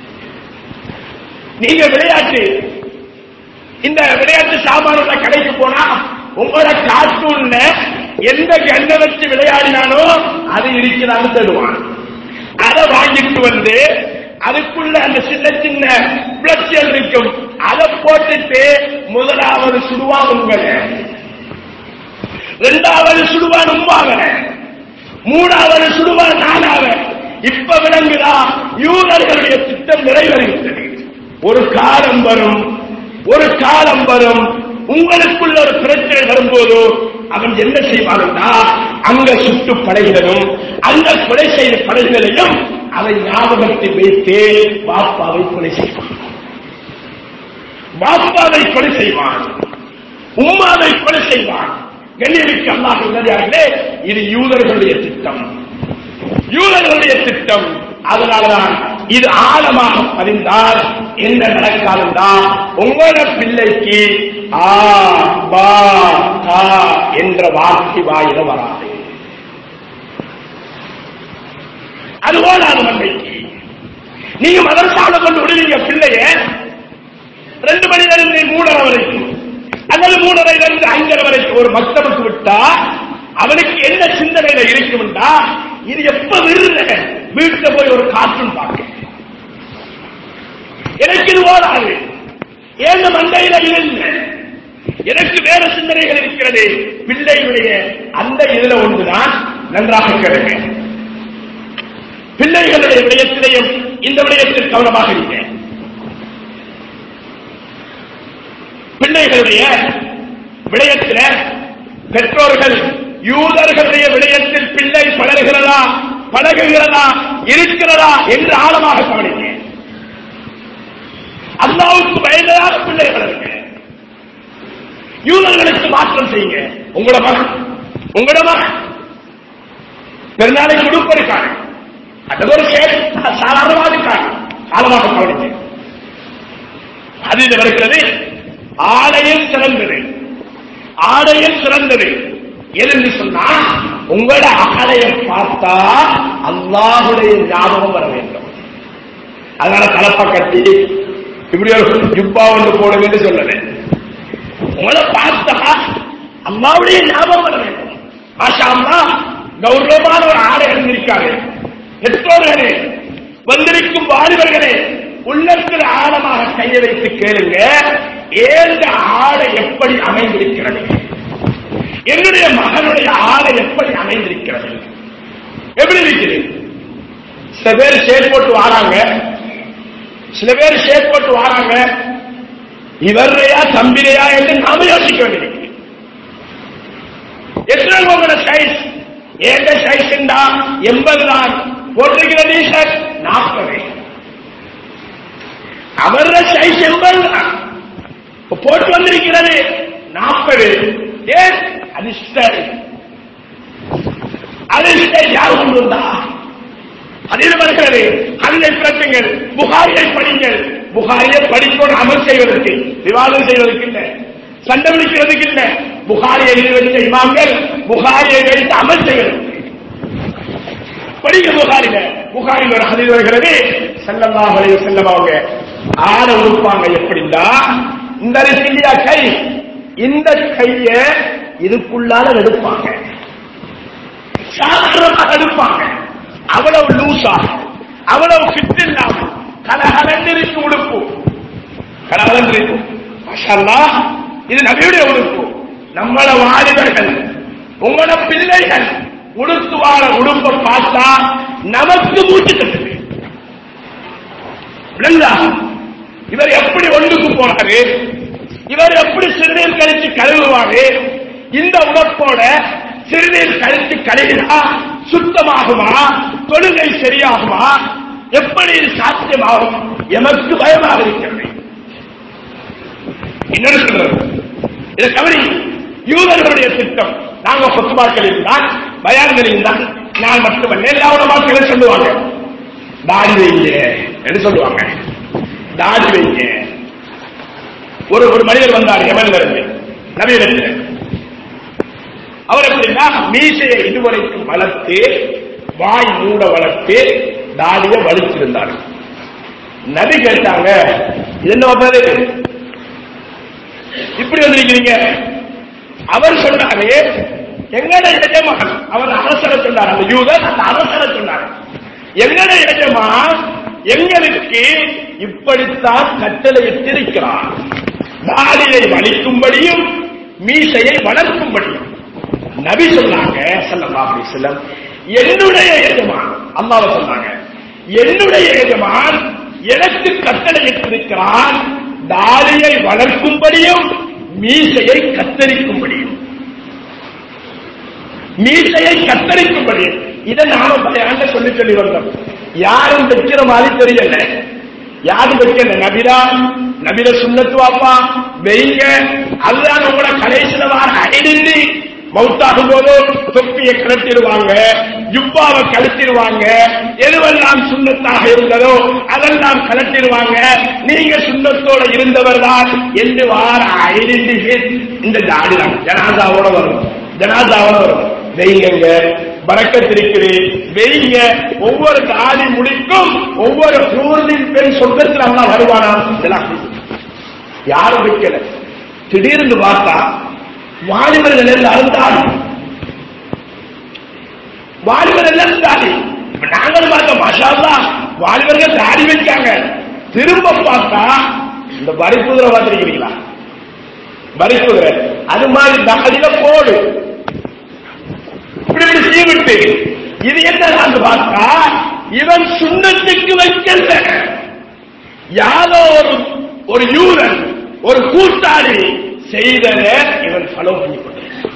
நீங்க விளையாட்டு இந்த விளையாட்டு சாமான கடைக்கு போனா உங்களோட கார்ட்டூன்ல எந்த கண்ணை வச்சு விளையாடினானோ அது இருக்கிறான்னு தேடுவான் அதை வாங்கிட்டு வந்து அதுக்குள்ள அந்த சின்ன சின்ன பிளட்சியல் இருக்கும் அதை போட்டுட்டு முதலாவது சுடுவான் உங்களை இரண்டாவது சுடுவான் உம்மாவ மூணாவது சுடுவான் நானாவ இப்ப விளங்குதா யூதர்களுடைய திட்டம் நிறைவேறுகிறது ஒரு காலம் வரும் ஒரு காலம் வரும் உங்களுக்குள்ள ஒரு பிரச்சனை வரும்போது அவன் என்ன செய்வான்னா அங்க சுட்டு படைகளும் அங்க கொலை செய்த படைகளையும் அதை ஞாபகத்தில் வைத்து பாப்பாவை கொலை செய்வான் பாப்பாவை கொலை செய்வான் உம்மாவை கொலை செய்வான் கண்ணியமிக்க அல்லாஹ் உள்ளதார்களே இது யூதர்களுடைய திட்டம் யூதர்களுடைய திட்டம் அதனாலதான் இது ஆழமாக பதிந்தால் என்ன நடக்காதுண்டா உங்களோட பிள்ளைக்கு ஆ பா கா என்ற வார்த்தை வாயில வராது அதுபோல அது மண்டைக்கு நீங்க மதரசால கொண்டு விடுவீங்க பிள்ளைய ரெண்டு மணில இருந்து மூணரை வரைக்கும் அல்லது மூணரைல இருந்து அஞ்சரை வரைக்கும் ஒரு மக்தபுக்கு விட்டா அவனுக்கு என்ன சிந்தனையில இருக்கும்டா இது எப்ப விருது வீட்டுல போய் ஒரு கார்ட்டூன் பார்க்க எனக்கு இது ஓடாது ஏன் மண்டையில இல்லை எனக்கு வேற சிந்தனைகள் இருக்கிறது பிள்ளைகளுடைய அந்த இதுல ஒன்றுதான் நன்றாக கேளுங்க பிள்ளைகளுடைய விடயத்திலையும் இந்த விடயத்தில் கவனமாக இருங்க பிள்ளைகளுடைய விடயத்தில பெற்றோர்கள் யூதர்களுடைய விடயத்தில் பிள்ளை பழகுகிறதா பழகுகிறதா இருக்கிறதா என்று ஆழமாக கவனிங்க அல்லாவுக்கு பயந்ததாக பிள்ளை வளருங்க யூதர்களுக்கு மாற்றம் செய்யுங்க உங்களோட மகன் உங்களோட மகன் பெருநாளைக்கு உடுப்படிக்காங்க அது ஒரு சாதாரணவாதிக்காங்க ஆழமாக கவனிங்க அது இது வருகிறது ஆடையில் சிறந்தது ஆடையில் சிறந்தது எதுன்னு சொன்னா உங்களோட ஆடையை பார்த்தா அல்லாஹுடைய ஞாபகம் வர வேண்டும் அதனால தலப்ப கட்டி இப்படி ஒரு ஜுப்பா ஒன்று போடுங்கன்னு சொல்லல உங்களை பார்த்தா அம்மாவுடைய ஞாபகம் வர வேண்டும் ஆஷா அம்மா கௌரவமான ஒரு ஆடை அணிந்திருக்காரு பெற்றோர்களே வந்திருக்கும் வாலிபர்களே உள்ளத்தில் ஆழமாக கையை வைத்து கேளுங்க ஏந்த ஆடை எப்படி அமைந்திருக்கிறது என்னுடைய மகனுடைய ஆடை எப்படி அமைந்திருக்கிறது எப்படி இருக்குது சில பேர் ஷேட் போட்டு வாராங்க சில பேர் ஷேட் போட்டு வாராங்க இவரையா தம்பிரையா என்று நாம யோசிக்க வேண்டியிருக்கு எத்தனை உங்களோட சைஸ் ஏந்த சைஸ் எண்பது தான் போட்டிருக்கிற டீஷர்ட் நாற்பது அவர சைஸ் எண்பது தான் போட்டு வந்திருக்கிறது நாற்பது ஏன் அது ஸ்டைல் அது ஸ்டைல் யார் கொண்டு வந்தா அதில் வருகிறது அதில் பிரச்சங்கள் புகாரியை படிங்கள் புகாரியை படிப்போடு அமல் செய்வதற்கு விவாதம் செய்வதற்கு இல்லை சண்டை பிடிக்கிறதுக்கு இல்லை புகாரியை எழுதி வைத்த இமாம்கள் புகாரியை வைத்து அமல் செய்வதற்கு படிக்க புகாரில புகாரில் ஒரு ஹதீஸ் வருகிறது செல்லல்லாஹு அலைஹி வஸல்லம் அவங்க ஆட உடுப்பாங்க எப்படின்னா இந்த இல்லையா கை இந்த கைய இதுக்குள்ளால எடுப்பாங்க சாதாரணமாக எடுப்பாங்க அவ்வளவு லூசா அவ்வளவு ஃபிட் இல்லாம கலகலந்து இருக்கு உடுப்பு கலகலந்து இருக்கும் மாஷா இது நபியுடைய உடுப்பு நம்மள வாலிபர்கள் உங்களோட பிள்ளைகள் உடுத்துவார உடுப்பை பார்த்தா நமக்கு மூச்சு தட்டுது விளங்குதா இவர் எப்படி ஒன்றுக்கு போனாரு இவர் எப்படி சிறுநீர் கழிச்சு கழுவுவாரு இந்த உடம்போட சிறுநீர் கழிச்சு கழுவினா சுத்தமாகுமா தொழுகை சரியாகுமா எப்படி இது சாத்தியமாகும் எமக்கு பயமாக இருக்கிறது இன்னொரு சொல்றது இதை கவனி யூதர்களுடைய திட்டம் நாங்க சொத்துமாக்களில் தான் பயான்களில் தான் நான் மட்டுமல்ல எல்லா உலமாக்களை சொல்லுவாங்க தாடி வைங்க என்று சொல்லுவாங்க தாடி வைங்க ஒரு ஒரு மனிதர் வந்தார் எமன்ல இருந்து நவீனத்தில் அவர் எப்படின்னா மீசையை இதுவரைக்கும் வளர்த்து வாய் மூட வளர்த்து தாடிய வலிச்சிருந்தார் நபி கேட்டாங்க இது என்ன வந்தது இப்படி வந்திருக்கிறீங்க அவர் சொன்னாரு எங்கட எஜமான் அவர் அரசரை சொன்னார் அந்த யூதர் அந்த அரசரை சொன்னார் எங்கட எஜமான் எங்களுக்கு இப்படித்தான் கட்டளையிட்டிருக்கிறார் தாடியை வலிக்கும்படியும் மீசையை வளர்க்கும்படியும் நபி சொன்னாங்க ஸல்லல்லாஹு அலைஹி வஸல்லம் என்னுடைய எஜமான் அல்லாஹ் சொன்னாங்க என்னுடைய எஜமான் எனக்கு கட்டளையிட்டிருக்கிறான் தாடியை வளர்க்கும்படியும் மீசையை கத்தரிக்கும்படியும் மீசையை கத்தரிக்கும்படியும் இதை நானும் பயாண்ட சொல்லி சொல்லி வந்தோம் யாரும் வைக்கிற மாதிரி தெரியல யாரும் வைக்கல நபிரா நபிர சுண்ணத்து வாப்பா வெய்ங்க அதுதான் உங்களோட கடைசியில வார ஐடிந்து மவுத்தாகும் போது தொப்பியை கழட்டிடுவாங்க ஜுப்பாவை கழட்டிடுவாங்க எதுவெல்லாம் சுண்ணத்தாக இருந்ததோ அதெல்லாம் கழட்டிடுவாங்க நீங்க சுண்ணத்தோட இருந்தவர் தான் என்று வார ஐடென்டி இந்த தாடி தான் ஜனாதாவோட வரும் ஜனாதாவோட வரும் வெய்யுங்க பறக்கத்திருக்குது வெய்ங்க ஒவ்வொரு தாடி முடிக்கும் ஒவ்வொரு ஊரின் பெண் சொர்க்கத்தில் அல்லா வருவானா இதெல்லாம் யாரும் வைக்கல திடீர்னு பார்த்தா வாலிபர்கள் எல்லாரும் தாடி வாலிபர் எல்லாரும் தாடி இப்ப நாங்கள் பார்த்த மாஷால்லா வாலிபர்கள் தாடி வைக்காங்க திரும்ப பார்த்தா இந்த வரி குதிரை பார்த்திருக்கிறீங்களா வரி குதிரை அது மாதிரி தாடியில போடு இப்படி இப்படி சீவிட்டு இது என்ன பார்த்தா இவன் சுண்ணத்துக்கு வைக்கல யாரோ ஒரு ஒரு யூரன் ஒரு கூட்டாளி செய்தத இவன் ஃபாலோ பண்ணி கொண்டிருக்கிறான்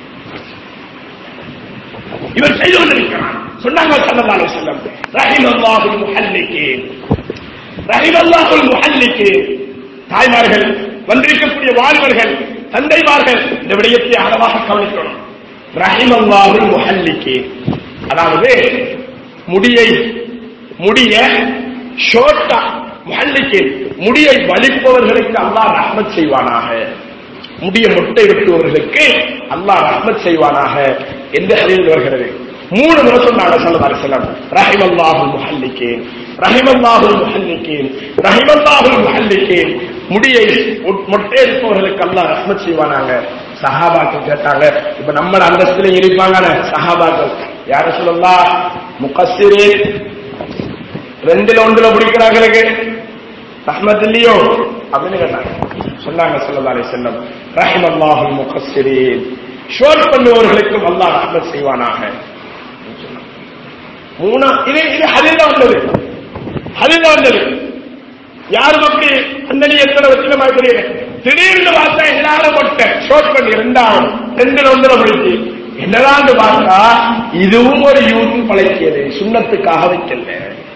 இவன் செய்து கொண்டிருக்கிறான் சொன்னாங்க சல்லல்லாஹு அலைஹி வஸல்லம் ரஹிமல்லாஹுல் முஹல்லிகீன் ரஹிமல்லாஹுல் முஹல்லிகீன் தாய்மார்கள் வந்திருக்கக்கூடிய வாலிபர்கள் தந்தைமார்கள் இந்த விடயத்தை அளவாக கவனிக்கணும் ரஹிமல்லாஹுல் முஹல்லிகீன் அதாவது முடியை முடிய ஷோட்டா முஹல்லிகீன் முடியை வலிப்பவர்களுக்கு அல்லாஹ் ரஹ்மத் செய்வானாக முடிய முட்டை வெட்டுபவர்களுக்கு அல்லாஹ் ரஹ்மத் செய்வானாக எந்த ஹதீஸில் வருகிறது மூணு முறை சொன்னாங்க ஸல்லல்லாஹு அலைஹி வஸல்லம் ரஹிமல்லாஹுல் முஹல்லிகீன் ரஹிமல்லாஹுல் முஹல்லிகீன் ரஹிமல்லாஹுல் முஹல்லிகீன் முடியை மொ- மொட்டை எடுப்பவர்களுக்கு அல்லாஹ் ரஹ்மத் செய்வானாங்க சஹாபாக்கள் கேட்டாங்க இப்ப நம்ம அந்தஸ்துல இருப்பாங்க சஹாபாக்கள் யார சொல்லலாம் முகஸ்ஸிரே ரெண்டுல ஒன்றுல பிடிக்கிறாங்களுக்கு ரஹ்மத் இல்லையோ அப்படின்னு கேட்டாங்க சொன்னாங்க ஸல்லல்லாஹு அலைஹி வஸல்லம் ரஹிமல்லாஹுல் முகஸ்ஸிரீன் ஷோர் பண்ணுபவர்களுக்கும் அல்லாஹ் ரஹ்மத் செய்வானாக மூணா இது இது ஹதீல வந்தது ஹதீல வந்தது யாரும் அப்படி அந்த எத்தனை வச்சுல மாதிரி தெரியல திடீர்னு பார்த்தா எல்லாரும் மொட்டை ஷோட் பண்ணி ரெண்டாவது ரெண்டுல ஒன்றுல முடிச்சு என்னதான் பார்த்தா இதுவும் ஒரு யூத்து பழக்கியது சுண்ணத்துக்காக வைக்கல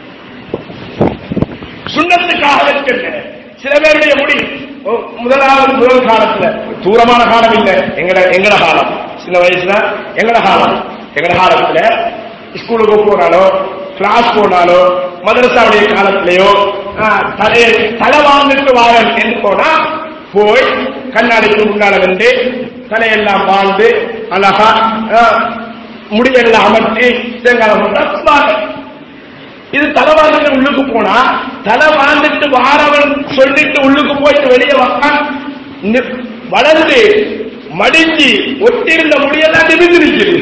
சுண்ணத்துக்காக வைக்கல சில பேருடைய முடி ஓ, முதலாவது முதல் காலத்துல தூரமான காலம் இல்ல எங்கட எங்கட காலம் சின்ன வயசுல எங்கட காலம் எங்கட காலத்துல ஸ்கூலுக்கு போனாலோ கிளாஸ் போனாலோ மதரசாவுடைய காலத்திலேயோ ஆ, தலையை தலை வாழ்ந்துட்டு வாழன் என்று போனா போய் கண்ணாடிக்கு முன்னால வந்து தலையெல்லாம் வாழ்ந்து அழகா ஆ, முடியெல்லாம் அமர்த்தி தேங்காய் போட்டா இது தலை வாழ்ந்துட்டு உள்ளுக்கு போனா தலை வாழ்ந்துட்டு வாரவன் சொல்லிட்டு உள்ளுக்கு போயிட்டு வெளியே வந்தான் நி- வளர்ந்து மடிஞ்சு ஒட்டிருந்த முடியெல்லாம் நிமிந்து நிற்குது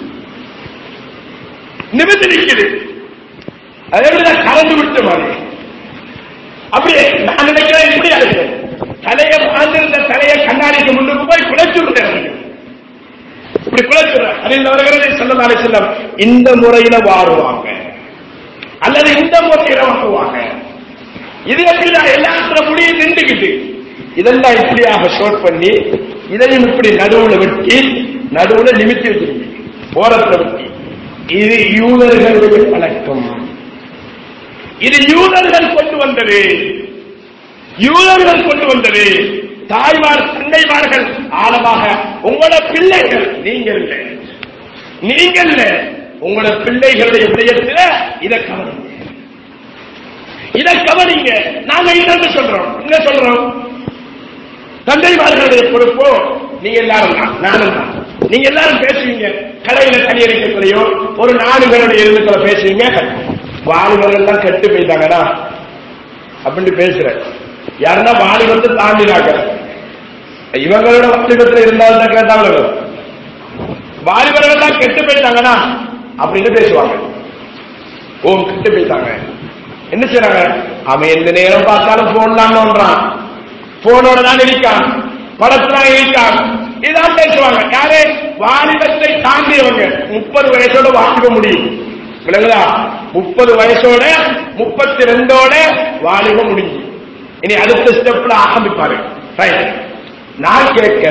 நிமிந்து நிற்குது அதே விட கலந்து விட்ட மாதிரி அப்படியே நான் நினைக்கிறேன் இப்படி இருக்கு தலையை வாழ்ந்திருந்த தலையை கண்ணாடிக்கு முன்னுக்கு போய் குலைச்சு விடுறேன் இப்படி குலைச்சுடுறேன் அதில் வருகிறது செல்லதாலே செல்லம் இந்த முறையில வாருவாங்க அல்லது இந்த முறையில வாங்குவாங்க இது எப்படிதான் எல்லாத்துல முடியும் நின்றுக்கிட்டு இதெல்லாம் இப்படியாக ஷோட் பண்ணி இதையும் இப்படி நடுவுல வெட்டி நடுவுல நிமித்தி வச்சிருக்கீங்க ஓரத்துல வெட்டி இது யூதர்களுடைய பழக்கம் இது யூதர்கள் கொண்டு வந்தது யூதர்கள் கொண்டு வந்தது தாய்மார் தந்தைமார்கள் ஆழமாக உங்களோட பிள்ளைகள் நீங்கள் இல்லை. நீங்கள் இல்லை. உங்களோட பிள்ளைகளுடைய விடயத்துல இதை கவனிங்க இதை கவனிங்க நாங்க என்ன சொல்றோம் என்ன சொல்றோம் தந்தைமார்களுடைய பொறுப்போ நீங்க எல்லாரும் தான் நானும் தான் நீங்க எல்லாரும் பேசுவீங்க கடையில தனி அடிக்கலையோ ஒரு நாலு பேருடைய எழுதுக்களை பேசுவீங்க வாலிபர்கள் எல்லாம் கெட்டு போயிட்டாங்கடா அப்படின்னு பேசுற யாருன்னா வாலிபத்தை தாண்டினாங்க இவங்களோட வாலிபத்தில் இருந்தாலும் கேட்டாங்க வாலிபர்கள் எல்லாம் கெட்டு போயிட்டாங்கடா அப்படின்னு பேசுவாங்க ஓம் கெட்டு போயிட்டாங்க என்ன செய்றாங்க அவன் எந்த நேரம் பார்த்தாலும் போன் தான் நோன்றான் போனோட தான் இருக்கான் படத்துல இருக்கான் இதான் பேசுவாங்க யாரு வாலிபத்தை தாண்டியவங்க முப்பது வயசோட வாலிப முடியும் விளங்குதா முப்பது வயசோட முப்பத்தி ரெண்டோட வாலிபம் முடிஞ்சு இனி அடுத்த ஸ்டெப்ல ஆரம்பிப்பாரு ரைட் நான் கேட்க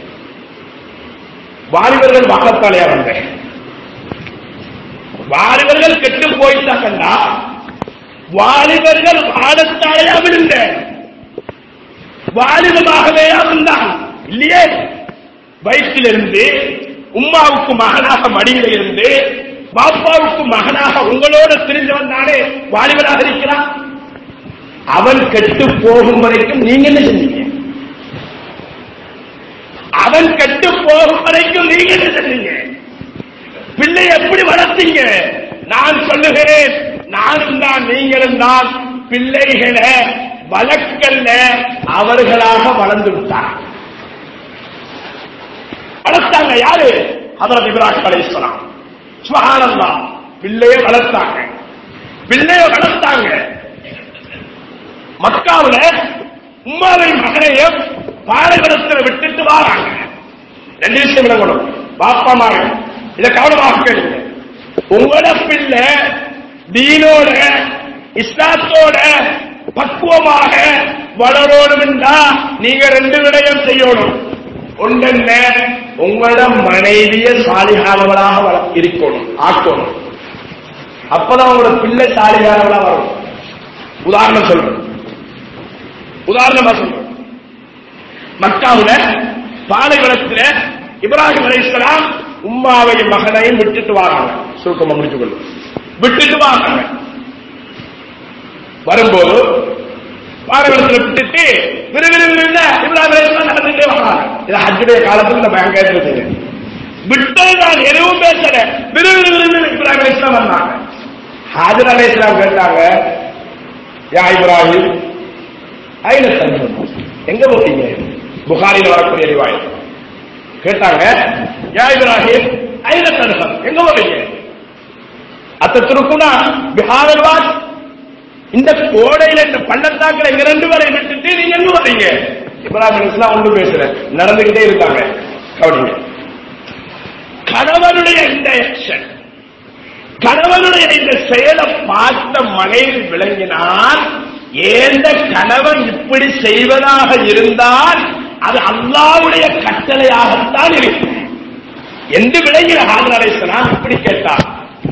வாலிபர்கள் வாழத்தாலையா வந்தேன் வாலிபர்கள் கெட்டு போயிட்டாங்கண்டா வாலிபர்கள் வாழத்தாலையா விழுந்த வாலிபமாகவே இருந்தான் இல்லையே வயிற்றிலிருந்து உம்மாவுக்கு மகனாக மடியில இருந்து பாப்பாவுக்கு மகனாக உங்களோட திரிந்து வந்தானே வாலிபனாக இருக்கிறான் அவன் கெட்டு போகும் வரைக்கும் நீங்க என்ன செஞ்சீங்க அவன் கெட்டு போகும் வரைக்கும் நீங்க என்ன செஞ்சீங்க பிள்ளை எப்படி வளர்த்தீங்க நான் சொல்லுகிறேன் நானும் தான் நீங்களும் தான் பிள்ளைகளை வளர்க்கல்ல அவர்களாக வளர்ந்து விட்டார் வளர்த்தாங்க யாரு ஹதரத் இப்ராஹிம் அலைஹிஸ்ஸலாம் சுபஹானல்லாஹ் பிள்ளைய வளர்த்தாங்க பிள்ளைய வளர்த்தாங்க மக்காவுல உம்மாவை மகனையும் பாலைவனத்தில் விட்டுட்டு வாராங்க ரெண்டு விஷயம் விளங்கணும் பாப்பா மகன் இதை கவனமாக கேளுங்க உங்களோட பிள்ளை தீனோட இஸ்லாத்தோட பக்குவமாக வளரணும் என்றா நீங்க ரெண்டு விடயம் செய்யணும் ஒன்றென்ன உங்களோட மனைவிய சாலிகானவளாக வள- இருக்கணும் ஆக்கணும் அப்பதான் உங்களோட பிள்ளை சாலிகானவளா வரும் உதாரணம் சொல்றேன் உதாரணமா சொல்றேன் மக்காவுல பாலைவனத்துல இப்ராஹிம் அலைஹிஸ்ஸலாம் உம்மாவையும் மகனையும் விட்டுட்டு வராங்க சுருக்கமா முடிச்சு கொள்ளும் விட்டுட்டு வராங்க வரும்போது பாலைவனத்துல விட்டுட்டு விறுவிறு விறுவிறுன்னு இப்ராஹிம் அலைஹிஸ்ஸலாம் நடந்துட்டே வராங்க இது ஹஜ்ஜுடைய காலத்துல நம்ம அங்க இருக்குது விட்டது நான் எதுவும் பேசல விறுவிறு விறுவிறு இப்ராஹிம் அலைஹிஸ்ஸலாம் வந்தாங்க ஹாஜர் அலைஹிஸ்ஸலாம் கேட்டாங்க யா இப்ராஹிம் ஐன தன்மம் எங்க போட்டீங்க புகாரில வரக்கூடிய ரிவாய் கேட்டாங்க யா இப்ராஹிம் ஐன தன்மம் எங்க போட்டீங்க அத்தத்திற்குனா பிஹாரல் வாட் இந்த கோடையில இந்த பள்ளத்தாக்குல இங்க ரெண்டு பேரை விட்டுட்டு நீங்க எங்க வரீங்க இப்ராஹிம் அலைஹிஸ்ஸலாம் ஒன்றும் பேசல நடந்துகிட்டே இருக்காங்க கவனிங்க கணவனுடைய இந்த action, கணவனுடைய இந்த செயலை பார்த்த மனைவி விளங்கினால் ஏந்த கணவன் இப்படி செய்வதாக இருந்தால் அது அல்லாவுடைய கட்டளையாகத்தான் இருக்கும் என்று விளங்கின ஹாஜர் அலைஹிஸ்ஸலாம் இப்படி கேட்டார்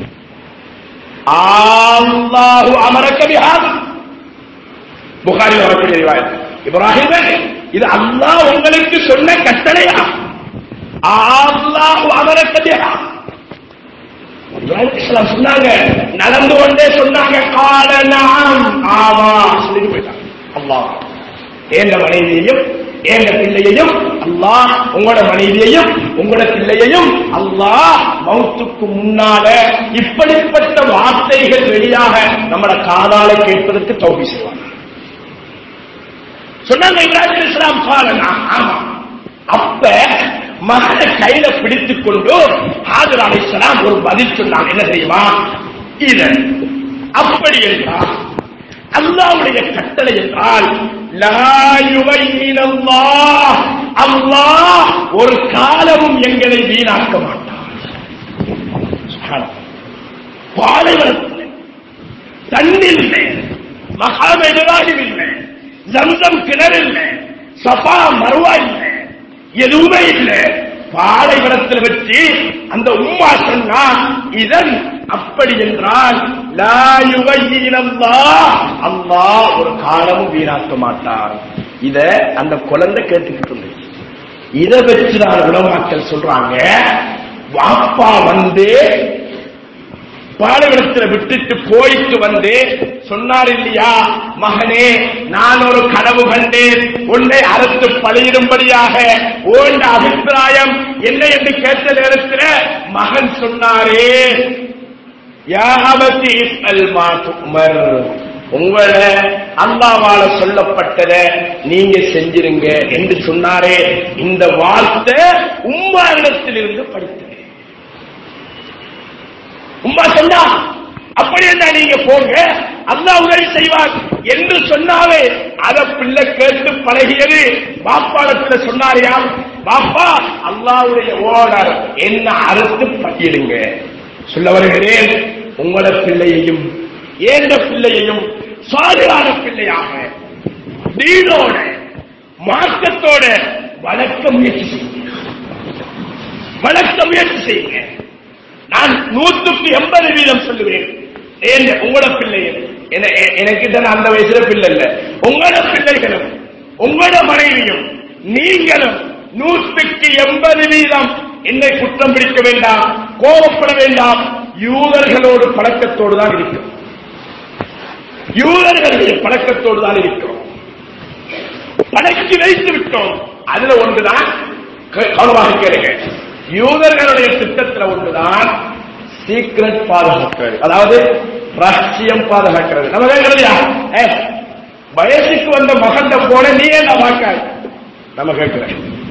அல்லாஹு அமரக்க பிஹாதா புகாரி வரக்கூடிய ரிவாயத் இப்ராஹிமே இது அல்லாஹ் உங்களுக்கு சொன்ன கட்டளையா அல்லாஹு அமரக்க பிஹா இப்ராஹிம் அலைஹிஸ்ஸலாம் சொன்னாங்க நடந்து கொண்டே சொன்னாங்க கால நாம் ஆமா சொல்லிட்டு போயிட்டாங்க அல்லாஹ் ஏந்த மனைவியையும் ஏந்த பிள்ளையையும் அல்லாஹ் உங்களோட மனைவியையும் உங்களோட பிள்ளையையும் அல்லாஹ் மௌத்துக்கு முன்னால இப்படிப்பட்ட வார்த்தைகள் வெளியாக நம்மட காதால கேட்பதற்கு தௌபி செய்வாங்க சொன்னாங்க இப்ராஹிம் அலைஹிஸ்ஸலாம் காலனா ஆமா அப்ப மகனை கையில பிடித்துக் கொண்டு ஹாஜர் அலைஹிஸ்ஸலாம் ஒரு பதில் சொன்னாங்க என்ன தெரியுமா இது அப்படி என்றால் அல்லாவுடைய கட்டளை என்றால் லா யுவையினல்லாஹ் அல்லாஹ் ஒரு காலமும் எங்களை வீணாக்க மாட்டான் சுப்ஹானல்லாஹ். பாலைவனத்தில் தண்ணில் இல்லை மகாமெதுவாக இல்லை ஜம்சம் கிணறு இல்லை சபா மருவா இல்ல எதுவுமே இல்ல பாலைவனத்தில் வச்சு அந்த உம்மா சொன்னா இதன் அப்படி என்றால் லா யுவையினல்லாஹ் அல்லாஹ் ஒரு காலமும் வீணாக்க மாட்டார் இத அந்த குழந்தை கேட்டுக்கிட்டு இருந்துச்சு இதை வச்சுதான் உலமாக்கள் சொல்றாங்க வாப்பா வந்து பாலைவனத்துல விட்டுட்டு போயிட்டு வந்து சொன்னார் இல்லையா மகனே நான் ஒரு கனவு கண்டேன் உன்னை அறுத்து பலியிடும்படியாக ஓண்ட அபிப்பிராயம் என்ன என்று கேட்ட நேரத்தில் மகன் சொன்னாரே யாவதி அல் மாத்துமர் உங்களை அல்லாவால சொல்லப்பட்டத நீங்க செஞ்சிருங்க என்று சொன்னாரே இந்த வார்த்தை உம்மாரிடத்திலிருந்து படித்தது உம்மா சொன்னா அப்படி என்ன நீங்க போங்க அல்லாஹ் உதவி செய்வார் என்று சொன்னாவே அத பிள்ளை கேட்டு பழகியது பாப்பாடத்துல சொன்னாரியா பாப்பா அல்லாவுடைய ஓனர் என்ன அறுத்து பட்டிடுங்க சொல்ல வருகிறேன் உங்களோட பிள்ளையையும் ஏந்த பிள்ளையையும் சாலியான பிள்ளையாக நீளோட மார்க்கத்தோட வளர்க்க முயற்சி செய்யுங்க வளர்க்க முயற்சி செய்யுங்க நான் நூற்றுக்கு எண்பது வீதம் சொல்லுவேன் ஏன் உங்களோட பிள்ளைகள் என- எ- எனக்கிட்ட நான் அந்த வயசுல பிள்ளை இல்ல உங்களோட பிள்ளைகளும் உங்களோட மனைவியும் நீங்களும் நூற்றுக்கு எண்பது வீதம் என்னை குற்றம் பிடிக்க வேண்டாம் கோபப்பட வேண்டாம் யூதர்களோடு பழக்கத்தோடு தான் இருக்கும் யூதர்களுடைய பழக்கத்தோடு தான் இருக்கிறோம் பழக்கி வைத்து விட்டோம் அதுல ஒன்றுதான் க- கவனமாக கேளுங்க யூதர்களுடைய திட்டத்துல ஒன்றுதான் சீக்ரெட் பாதுகாக்கிறது அதாவது ரகசியம் பாதுகாக்கிறது நம்ம கேட்கறதுயா ஏ வயசுக்கு வந்த மகன் போன நீ என்ன வாக்காய் நம்ம கேட்கிறேன்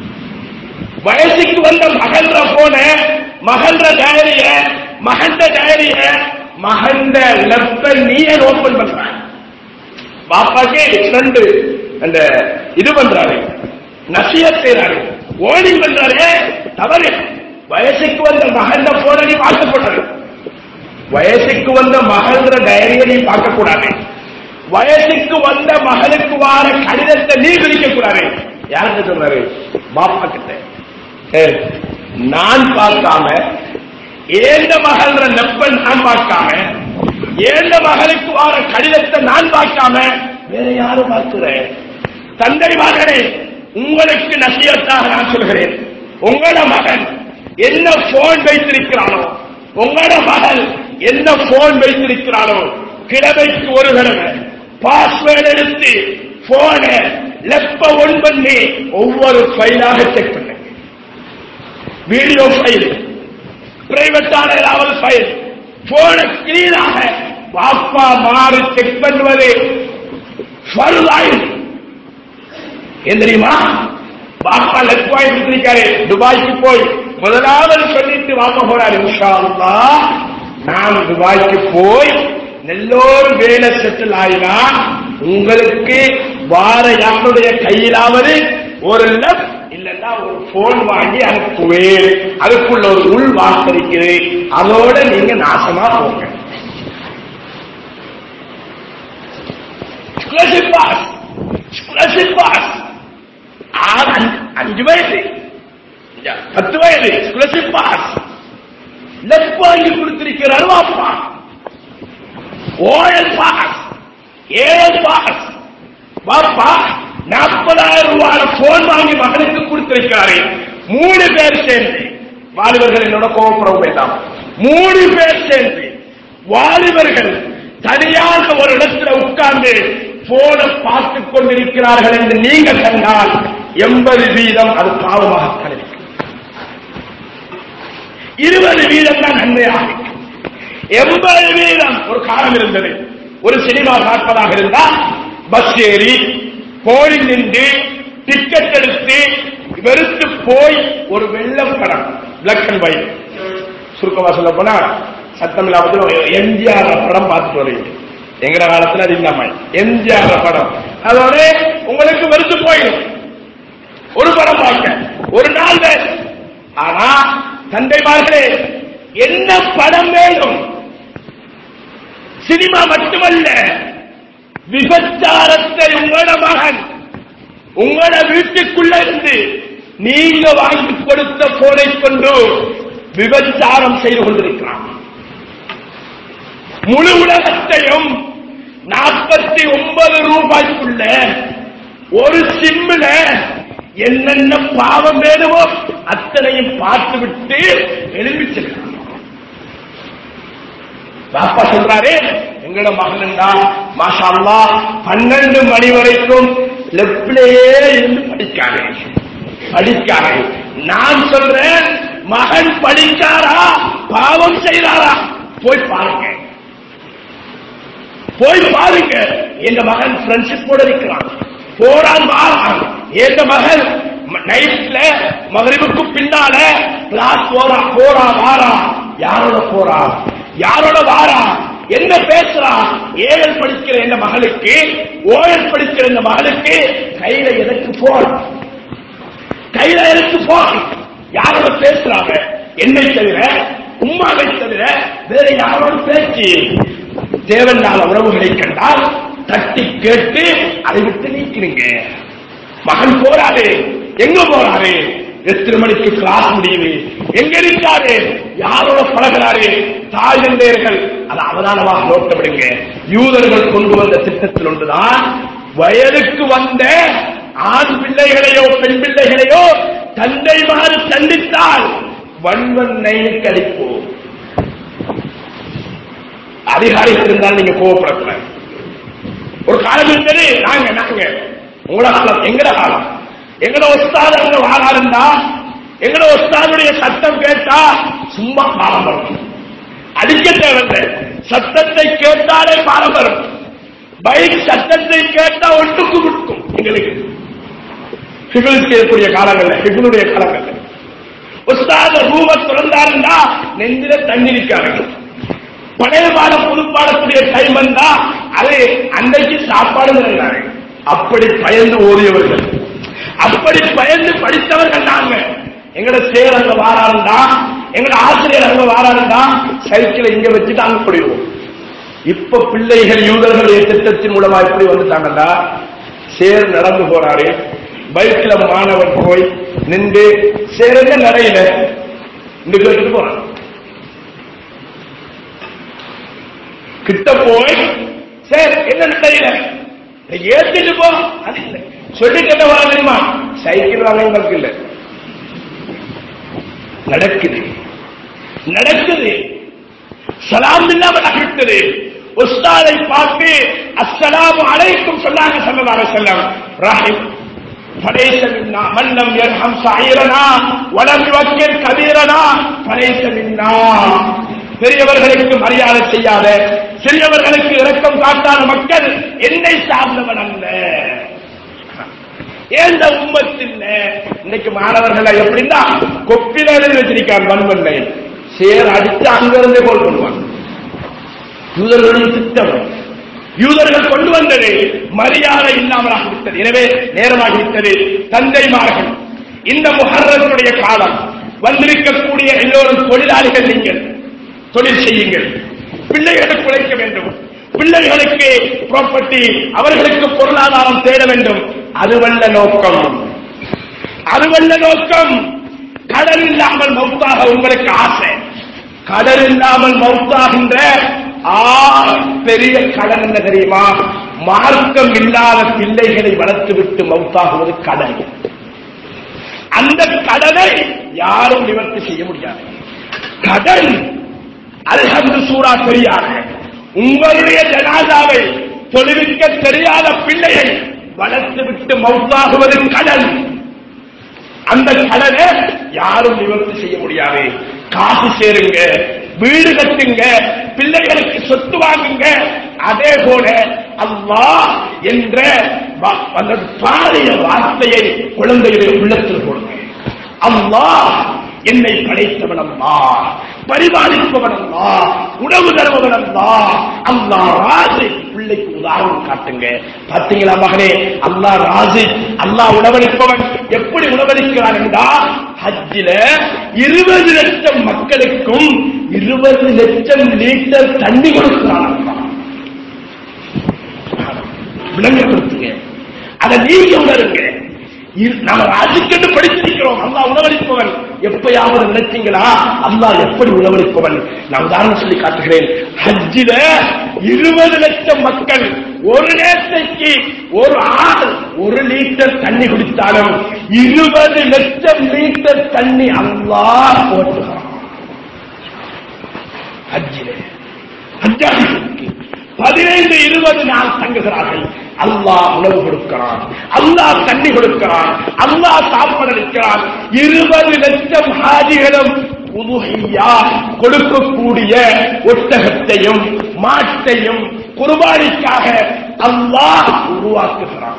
வயசுக்கு வந்த மகன்ற போன மகன்ற டைரிய மகன்ற டைரிய மகன்ற லெப்ட நீயே ஓபன் பண்ற பாப்பாக்கே ரெண்டு அந்த இது பண்றாரு நசியத் செய்றாரு ஓடிங் பண்றாரு தவறு வயசுக்கு வந்த மகந்த போன நீ பார்க்க போட்டாரு வயசுக்கு வந்த மகன்ற டைரிய நீ பார்க்க கூடாது வயசுக்கு வந்த மகனுக்கு வார கடிதத்தை நீ பிரிக்க கூடாது யாருக்கு சொல்றாரு பாப்பா கிட்ட ஏய், நான் பார்க்காம ஏந்த மகள்ற நெப்பன் நான் பார்க்காம ஏந்த மகளுக்கு வார கடிதத்தை நான் பார்க்காம வேற யாரும் பார்க்கிறேன் தந்தை மகனே உங்களுக்கு நசியத்தாக நான் சொல்கிறேன் உங்களோட மகன் என்ன போன் வைத்திருக்கிறானோ உங்களோட மகள் என்ன போன் வைத்திருக்கிறானோ கிழமைக்கு ஒரு தடவை பாஸ்வேர்டு எடுத்து போனை லெப்ப ஒன் பண்ணி ஒவ்வொரு ஃபைலாக செக் பண்ணுங்க வீடியோ ஃபைல் பிரைவேட்டான ஏதாவது ஃபைல் போன கிளீனாக பாப்பா மாறு செக் பண்ணுவது ஃபர்லாயின் ஏன் தெரியுமா பாப்பா லெக் பாயிண்ட் இருக்காரு துபாய்க்கு போய் முதலாவது சொல்லிட்டு வாப்பா போறாரு இன்ஷா அல்லாஹ் நான் துபாய்க்கு போய் எல்லோரும் வேலை செட்டில் ஆயினா உங்களுக்கு வார யாருடைய கையிலாவது ஒரு லெஃப்ட் இல்லன்னா ஒரு போன் வாங்கி அனுப்புவேன் அதுக்குள்ள ஒரு உள் வாக்களிக்குது அதோட நீங்க நாசமா போங்க ஸ்காலர்ஷிப் பாஸ் ஸ்காலர்ஷிப் பாஸ் ஆறு அஞ்சு- அஞ்சு வயசு இல்ல, பத்து வயது ஸ்காலர்ஷிப் பாஸ் லெஃப்ட் வாங்கி கொடுத்திருக்கிறார் வாப்பா ஓஎல் பாஸ் ஏஎல் பாஸ் வாப்பா நாற்பதாயிரம் ரூபாய் போன் வாங்கி மகனுக்கு கொடுத்திருக்கிறாரு மூணு பேர் சேர்ந்து வாலிபர்கள் என்னோட கோபப்பட வேண்டாம் மூணு பேர் சேர்ந்து வாலிபர்கள் தனியாக ஒரு இடத்துல உட்கார்ந்து போனை பார்த்துக் கொண்டிருக்கிறார்கள் என்று நீங்க கண்டால் எண்பது வீதம் அது பாவமாக கணிக்கும் இருபது வீதம் தான் நன்மையாக இருக்கும். எண்பது வீதம் ஒரு காலம் இருந்தது ஒரு சினிமா பார்ப்பதாக இருந்தால் பஸ் ஏறி போரில் நின்று டிக்கெட் எடுத்து வெறுத்து போய் ஒரு வெள்ளம் படம் பிளாக் அண்ட் ஒயிட் சுருக்கமா சொல்ல போனா சத்தம் இல்லாம எம்ஜிஆர் படம் பார்த்துட்டு வருவீங்க எங்கட காலத்துல அது இல்லாம எம்ஜிஆர் படம் அதோட உங்களுக்கு வெறுத்து போயிடும் ஒரு படம் பார்க்க ஒரு நாள் வேறு. ஆனா தந்தைமார்களே என்ன படம் வேணும் சினிமா மட்டுமல்ல விபச்சாரத்தை உங்களோட மகன் உங்களோட வீட்டுக்குள்ள இருந்து நீங்க வாங்கி கொடுத்த போனை கொண்டு விபச்சாரம் செய்து கொண்டிருக்கிறான் முழு உலகத்தையும் நாற்பத்தி ஒன்பது ரூபாய்க்குள்ள ஒரு சிம்மில என்னென்ன பாவம் வேணுமோ அத்தனையும் பார்த்து விட்டு எழுப்பி செல்கிறான் பாப்பா சொல்றாரு எங்களோட மகன்டா மாஷா அல்லாஹ் பன்னெண்டு மணி வரைக்கும் லெப்ட்லயே இருந்து படிக்காரு படிக்காரு நான் சொல்றேன் மகன் படிக்காரா பாவம் செய்தாரா போய் பாருங்க போய் பாருங்க எங்க மகன் ஃப்ரெண்ட்ஷிப்போட இருக்கிறான் போறான் வாரான் எங்க மகன் நைட்ல மகரிவுக்கு பின்னால கிளாஸ் போறா போறா வாரா யாரோட போறா யாரோட வாரா என்ன பேசுறா ஏழல் படிக்கிற இந்த மகளுக்கு ஓழல் படிக்கிற இந்த மகளுக்கு கையில எதற்கு போன் கையில எதற்கு போன் யாரோட பேசுறாங்க என்னை தவிர உம்மாவை தவிர வேற யாரோட பேச்சு தேவனால உறவுகளை கண்டால் தட்டி கேட்டு அதை விட்டு நீக்கிறீங்க மகன் போறாரு எங்க போறாரு எத்தனை மணிக்கு கிளாஸ் முடியுது எங்க இருக்காரு யாரோட பழகிறாரு தாய் தந்தையர்கள் அதை அவதானமாக நோட்ட விடுங்க யூதர்கள் கொண்டு வந்த திட்டத்தில் ஒன்றுதான் வயதுக்கு வந்த ஆண் பிள்ளைகளையோ பெண் பிள்ளைகளையோ தந்தைமாறு தண்டித்தால் வன்வன் நைனுக்கு அளிப்போம் அதிகாரிகள் இருந்தால் நீங்க கோவப்படக்கூடாது ஒரு காலம் இருந்தது நாங்க நாங்க உங்களோட காலம் எங்கட காலம் எங்கட ஒஸ்தாது அங்க வாழா இருந்தா எங்கட ஒஸ்தாதுடைய சத்தம் கேட்டா சும்மா பாலம் வரும் அடிக்க தேவையில்லை சத்தத்தை கேட்டாலே பாலம் வரும் பைக் சத்தத்தை கேட்டா ஒட்டுக்கு முட்டும் எங்களுக்கு ஹிகுல் செய்யக்கூடிய காலங்கள்ல ஹிகுலுடைய காலங்கள்ல உஸ்தாத ரூம திறந்தாருந்தா நெஞ்சில தண்ணி நிற்காங்க பழைய பாடம் புது பாடக்கூடிய டைம் வந்தா அது அன்றைக்கு சாப்பாடு இருந்தாங்க அப்படி பயந்து ஓடியவர்கள் அப்படி பயந்து படித்தவர்கள் நாங்க எங்கட சேர் அங்க வாராருந்தா எங்கட ஆசிரியர் அங்க வாராருந்தா சைக்கிளை இங்க வச்சுட்டு அங்க போயிடுவோம் இப்ப பிள்ளைகள் யூதர்களுடைய திட்டத்தின் மூலமா இப்படி வந்துட்டாங்கன்னா சேர் நடந்து போறாரு பைக்ல மாணவன் போய் நின்று சேருங்க நடையில இந்த கேட்டுட்டு போறான் கிட்ட போய் சார் என்ன நடையில ஏத்திட்டு போ அது இல்ல சொல்லி கேட்ட வர தெரியுமா சைக்கிள் வாங்க எங்களுக்கு இல்ல நடக்குது நடக்குது சலாம் இல்லாம நகர்த்தது உஸ்தாதை பார்த்து அஸ்ஸலாமு அலைக்கும் சொன்னாங்க சல்லல்லாஹு அலைஹி வஸல்லம் ரஹிம் فليس منا من لم يرحم صغيرنا ولم يوكل كبيرنا فليس منا பெரியவர்களுக்கு மரியாதை செய்யாத சிறியவர்களுக்கு இரக்கம் காட்டாத மக்கள் என்னை சார்ந்தவன் அல்ல ஏந்த உம்மத்தில் இன்னைக்கு மாணவர்கள் எப்படின்னா கொப்பில எழுதி வச்சிருக்கான் மண்மண்ணை சேர் அடித்து அங்கிருந்தே கோல் பண்ணுவான் யூதர்களுடைய திட்டம் யூதர்கள் கொண்டு வந்தது மரியாதை இல்லாமலாக விட்டது எனவே நேரமாகி விட்டது தந்தைமார்கள் இந்த முகர்றனுடைய காலம் வந்திருக்கக்கூடிய எல்லோரும் தொழிலாளிகள் நீங்கள் தொழில் செய்யுங்கள் பிள்ளைகளுக்கு உழைக்க வேண்டும் பிள்ளைகளுக்கு ப்ராப்பர்ட்டி அவர்களுக்கு பொருளாதாரம் தேட வேண்டும் அதுவல்ல நோக்கம் அதுவல்ல நோக்கம் கடல் இல்லாமல் மௌத்தாக உங்களுக்கு ஆசை கடல் இல்லாமல் மௌத்தாகின்ற ஆ பெரிய கடன் என்ன தெரியுமா மார்க்கம் இல்லாத பிள்ளைகளை வளர்த்துவிட்டு மௌத்தாகுவது கடல் அந்த கடனை யாரும் நிவர்த்தி செய்ய முடியாது கடன் அல்ஹம்து சூரா தெரியாத உங்களுடைய ஜனாதாவை தொழுவிக்க தெரியாத பிள்ளையை வளர்த்துவிட்டு மௌத்தாகுவது கடன் அந்த கடனை யாரும் நிவர்த்தி செய்ய முடியாது காசு சேருங்க வீடு கட்டுங்க பிள்ளைகளுக்கு சொத்து வாங்குங்க அதே போல அல்லாஹ் என்ற வ- அந்த பாரிய வார்த்தையை குழந்தைகளுடைய உள்ளத்தில் போடுங்க அல்லாஹ் என்னை படைத்தவன் அல்லா பரிபாலிப்பவன் அல்லா உணவு தருபவன் அல்லா அல்லா ராஜி பிள்ளைக்கு உதாரணம் காட்டுங்க பாத்தீங்களா மகனே அல்லா ராஜி அல்லா உணவளிப்பவன் எப்படி உணவளிக்கிறான் என்றா ஹஜ்ஜில இருபது லட்சம் மக்களுக்கும் இருபது லட்சம் லிட்டர் தண்ணி கொடுக்கிறான் அல்லாஹ். விளங்கப்படுத்துங்க அதை நீங்க உணருங்க இரு- நாம ராஜுக்கென்று படித்திருக்கிறோம் அல்லாஹ் உணவளிப்பவன் எப்பயாவது நினைச்சீங்களா அல்லாஹ் எப்படி உணவளிப்பவன் நான் உதாரணம் சொல்லி காட்டுகிறேன் ஹஜ்ஜில இருபது லட்சம் மக்கள் ஒரு நேரத்தைக்கு ஒரு ஆள் ஒரு லிட்டர் தண்ணி குடித்தாலும் இருபது லட்சம் லிட்டர் தண்ணி அல்லாஹ் போட்டுகிறான் ஹஜ்ஜிலே ஹஜ்ஜாதிகளுக்கு பதினைந்து இருபது நாள் தங்குகிறார்கள் அல்லாஹ் உணவு கொடுக்கிறான் அல்லாஹ் தண்ணி கொடுக்கிறான் அல்லாஹ் சாப்பிட வைக்கிறான் இருபது லட்சம் ஹாஜிகளும் உதுஹியா கொடுக்கக்கூடிய ஒட்டகத்தையும் மாட்டையும் குர்பானிக்காக அல்லாஹ் உருவாக்குகிறான்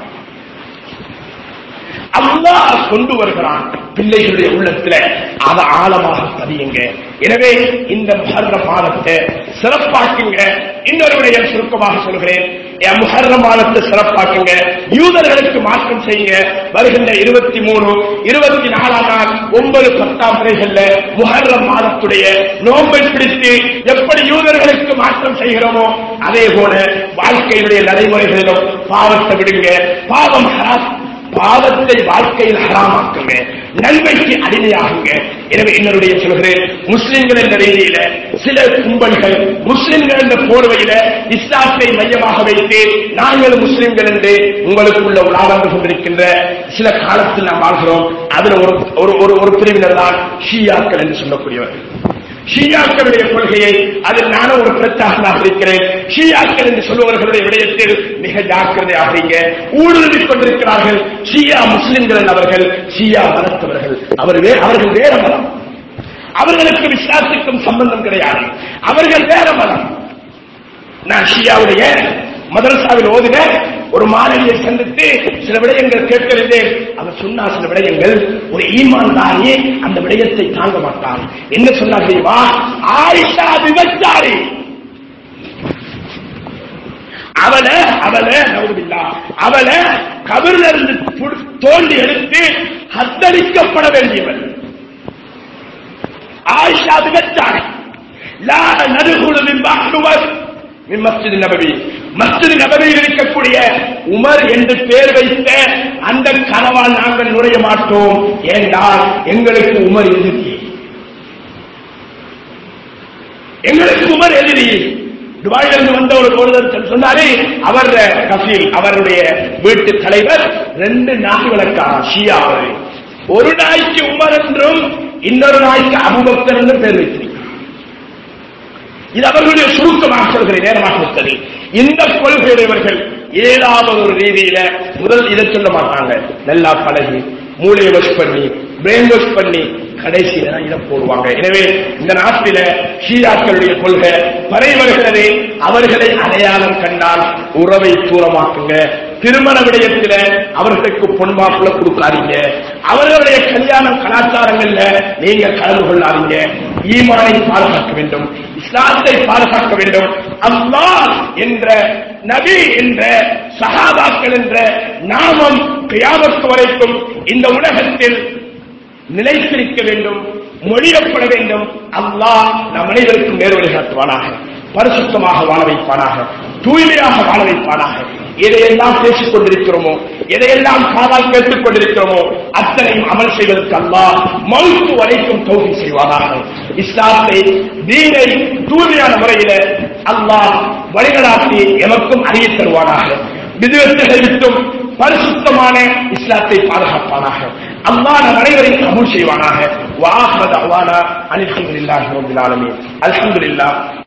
அல்லாஹ் கொண்டு வருகிறான் பிள்ளைகளுடைய உள்ளத்துல அதை ஆழமாக பதியுங்க எனவே இந்த முஹர்ர மாதத்தை சிறப்பாக்குங்க இன்னொரு விடயம் சுருக்கமாக சொல்கிறேன் என் முஹர்ர மாதத்தை சிறப்பாக்குங்க யூதர்களுக்கு மாற்றம் செய்யுங்க வருகின்ற இருபத்தி மூணு இருபத்தி நாலாம் நாள் ஒன்பது பத்தாம் முறைகள்ல முஹர்ர மாதத்துடைய நோன்பை பிடித்து எப்படி யூதர்களுக்கு மாற்றம் செய்கிறோமோ அதே போல வாழ்க்கையினுடைய நடைமுறைகளிலும் பாவத்தை விடுங்க பாவம் ஹராம் பாவத்தை வாழ்க்கையில் ஹராமாக்குங்க நன்மைக்கு அடிமையாகுங்க எனவே என்னுடைய சொல்கிறேன் முஸ்லிம்கள் என்ற ரீதியில சில கும்பல்கள் முஸ்லிம்கள் என்ற போர்வையில இஸ்லாத்தை மையமாக வைத்து நாங்கள் முஸ்லிம்கள் என்று உங்களுக்குள்ள உலாவந்து கொண்டிருக்கின்ற சில காலத்தில் நாம் வாழ்கிறோம் அதுல ஒரு ஒரு ஒரு ஒரு பிரிவினர் தான் ஷியாக்கள் என்று சொல்லக்கூடியவர்கள் ஷியாக்களுடைய கொள்கையை அதில் நானும் ஒரு பிரச்சாரமாக இருக்கிறேன் ஷியாக்கள் என்று சொல்பவர்களுடைய விடயத்தில் மிக ஜாக்கிரதையாக இருங்க ஊடுருவிக் கொண்டிருக்கிறார்கள் ஷியா முஸ்லிம்கள் அவர்கள் ஷியா மதத்தவர்கள் அவர் வே- அவர்கள் வேற மதம் அவர்களுக்கு விஸ்வாசத்துக்கும் சம்பந்தம் கிடையாது அவர்கள் வேற மதம் நான் ஷியாவுடைய மதரசாவில் ஓதின ஒரு மாணவியை சந்தித்து சில விடயங்கள் கேட்கிறேன் அவர் சொன்னார் சில விடயங்கள் ஒரு ஈமான் தானே அந்த விடயத்தை தாங்க மாட்டான் என்ன சொன்னார் தெரியுமா ஆயிஷா விபச்சாரி அவளை அவளை நவுதுபில்லா அவளை கபிரில் இருந்து புடு- தோண்டி எடுத்து ஹத்தரிக்கப்பட வேண்டியவள் ஆயிஷா விபச்சாரி லா நடுகுழு மின் பாஹ்னுவர் மின் மஸ்ஜித் நபவி மஸ்ஜித் நபவியில் இருக்கக்கூடிய உமர் என்று பெயர் வைத்த அந்த கனவால் நாங்கள் நுழைய மாட்டோம் ஏனென்றால் எங்களுக்கு உமர் எதிரி எங்களுக்கு உமர் எதிரி துபாயிலிருந்து வந்த ஒரு ஒருத்தர் சொன்னாரு அவர் கஃபீல் அவருடைய வீட்டு தலைவர் ரெண்டு நாய் வளர்க்கார் ஷியா அவரு ஒரு நாய்க்கு உமர் என்றும் இன்னொரு நாய்க்கு அபுபக்கர் என்று பேர் வைத்திருக்கிறார் இது அவர்களுடைய சுருக்கமாக சொல்கிறேன் நேரமாக இருந்தது இந்த கொள்கையுடையவர்கள் ஏதாவது ஒரு ரீதியில முதல் இதை சொல்ல மாட்டாங்க நல்லா பழகி மூளையை வாஷ் பண்ணி பிரெயின் வாஷ் பண்ணி கடைசியில தான் இதை போடுவாங்க எனவே இந்த நாட்டில ஷீராக்களுடைய கொள்கை பறை வருகிறது அவர்களை அடையாளம் கண்டால் உறவை தூரமாக்குங்க திருமண விடயத்தில அவர்களுக்கு பொன் மாப்பிள்ள கொடுக்காதீங்க அவர்களுடைய கல்யாணம் கலாச்சாரங்கள்ல நீங்க கலந்து கொள்ளாதீங்க ஈமானை பாதுகாக்க வேண்டும் இஸ்லாத்தை பாதுகாக்க வேண்டும் அல்லாஹ் என்ற நபி என்ற சஹாபாக்கள் என்ற நாமம் கியாமத்து வரைக்கும் இந்த உலகத்தில் நிலைத்திருக்க வேண்டும் மொழியப்பட வேண்டும் அல்லாஹ் நம் அனைவருக்கும் நேர்வழி காட்டுவானாக பரிசுத்தமாக வாழ வைப்பானாக தூய்மையாக வாழ வைப்பானாக எதையெல்லாம் பேசிக் கொண்டிருக்கிறோமோ எதையெல்லாம் காதால் கேட்டுக் கொண்டிருக்கிறோமோ அத்தனையும் அமல் செய்வதற்கு அல்லாஹ் மவுத்து வரைக்கும் தௌகி செய்வானாக இஸ்லாத்தை தீனை தூய்மையான முறையில அல்லாஹ் வழிநடாத்தி எமக்கும் அறியத் தருவானாக விதத்தை விட்டும் பரிசுத்தமான இஸ்லாத்தை பாதுகாப்பானாக அல்லாஹ் நம் அனைவரையும் கபூல் செய்வானாக வாஹ்மத் அவானா அனில் அல்ஹம்துலில்லாஹி ரப்பில் ஆலமீன் அல்ஹம்துலில்லாஹ்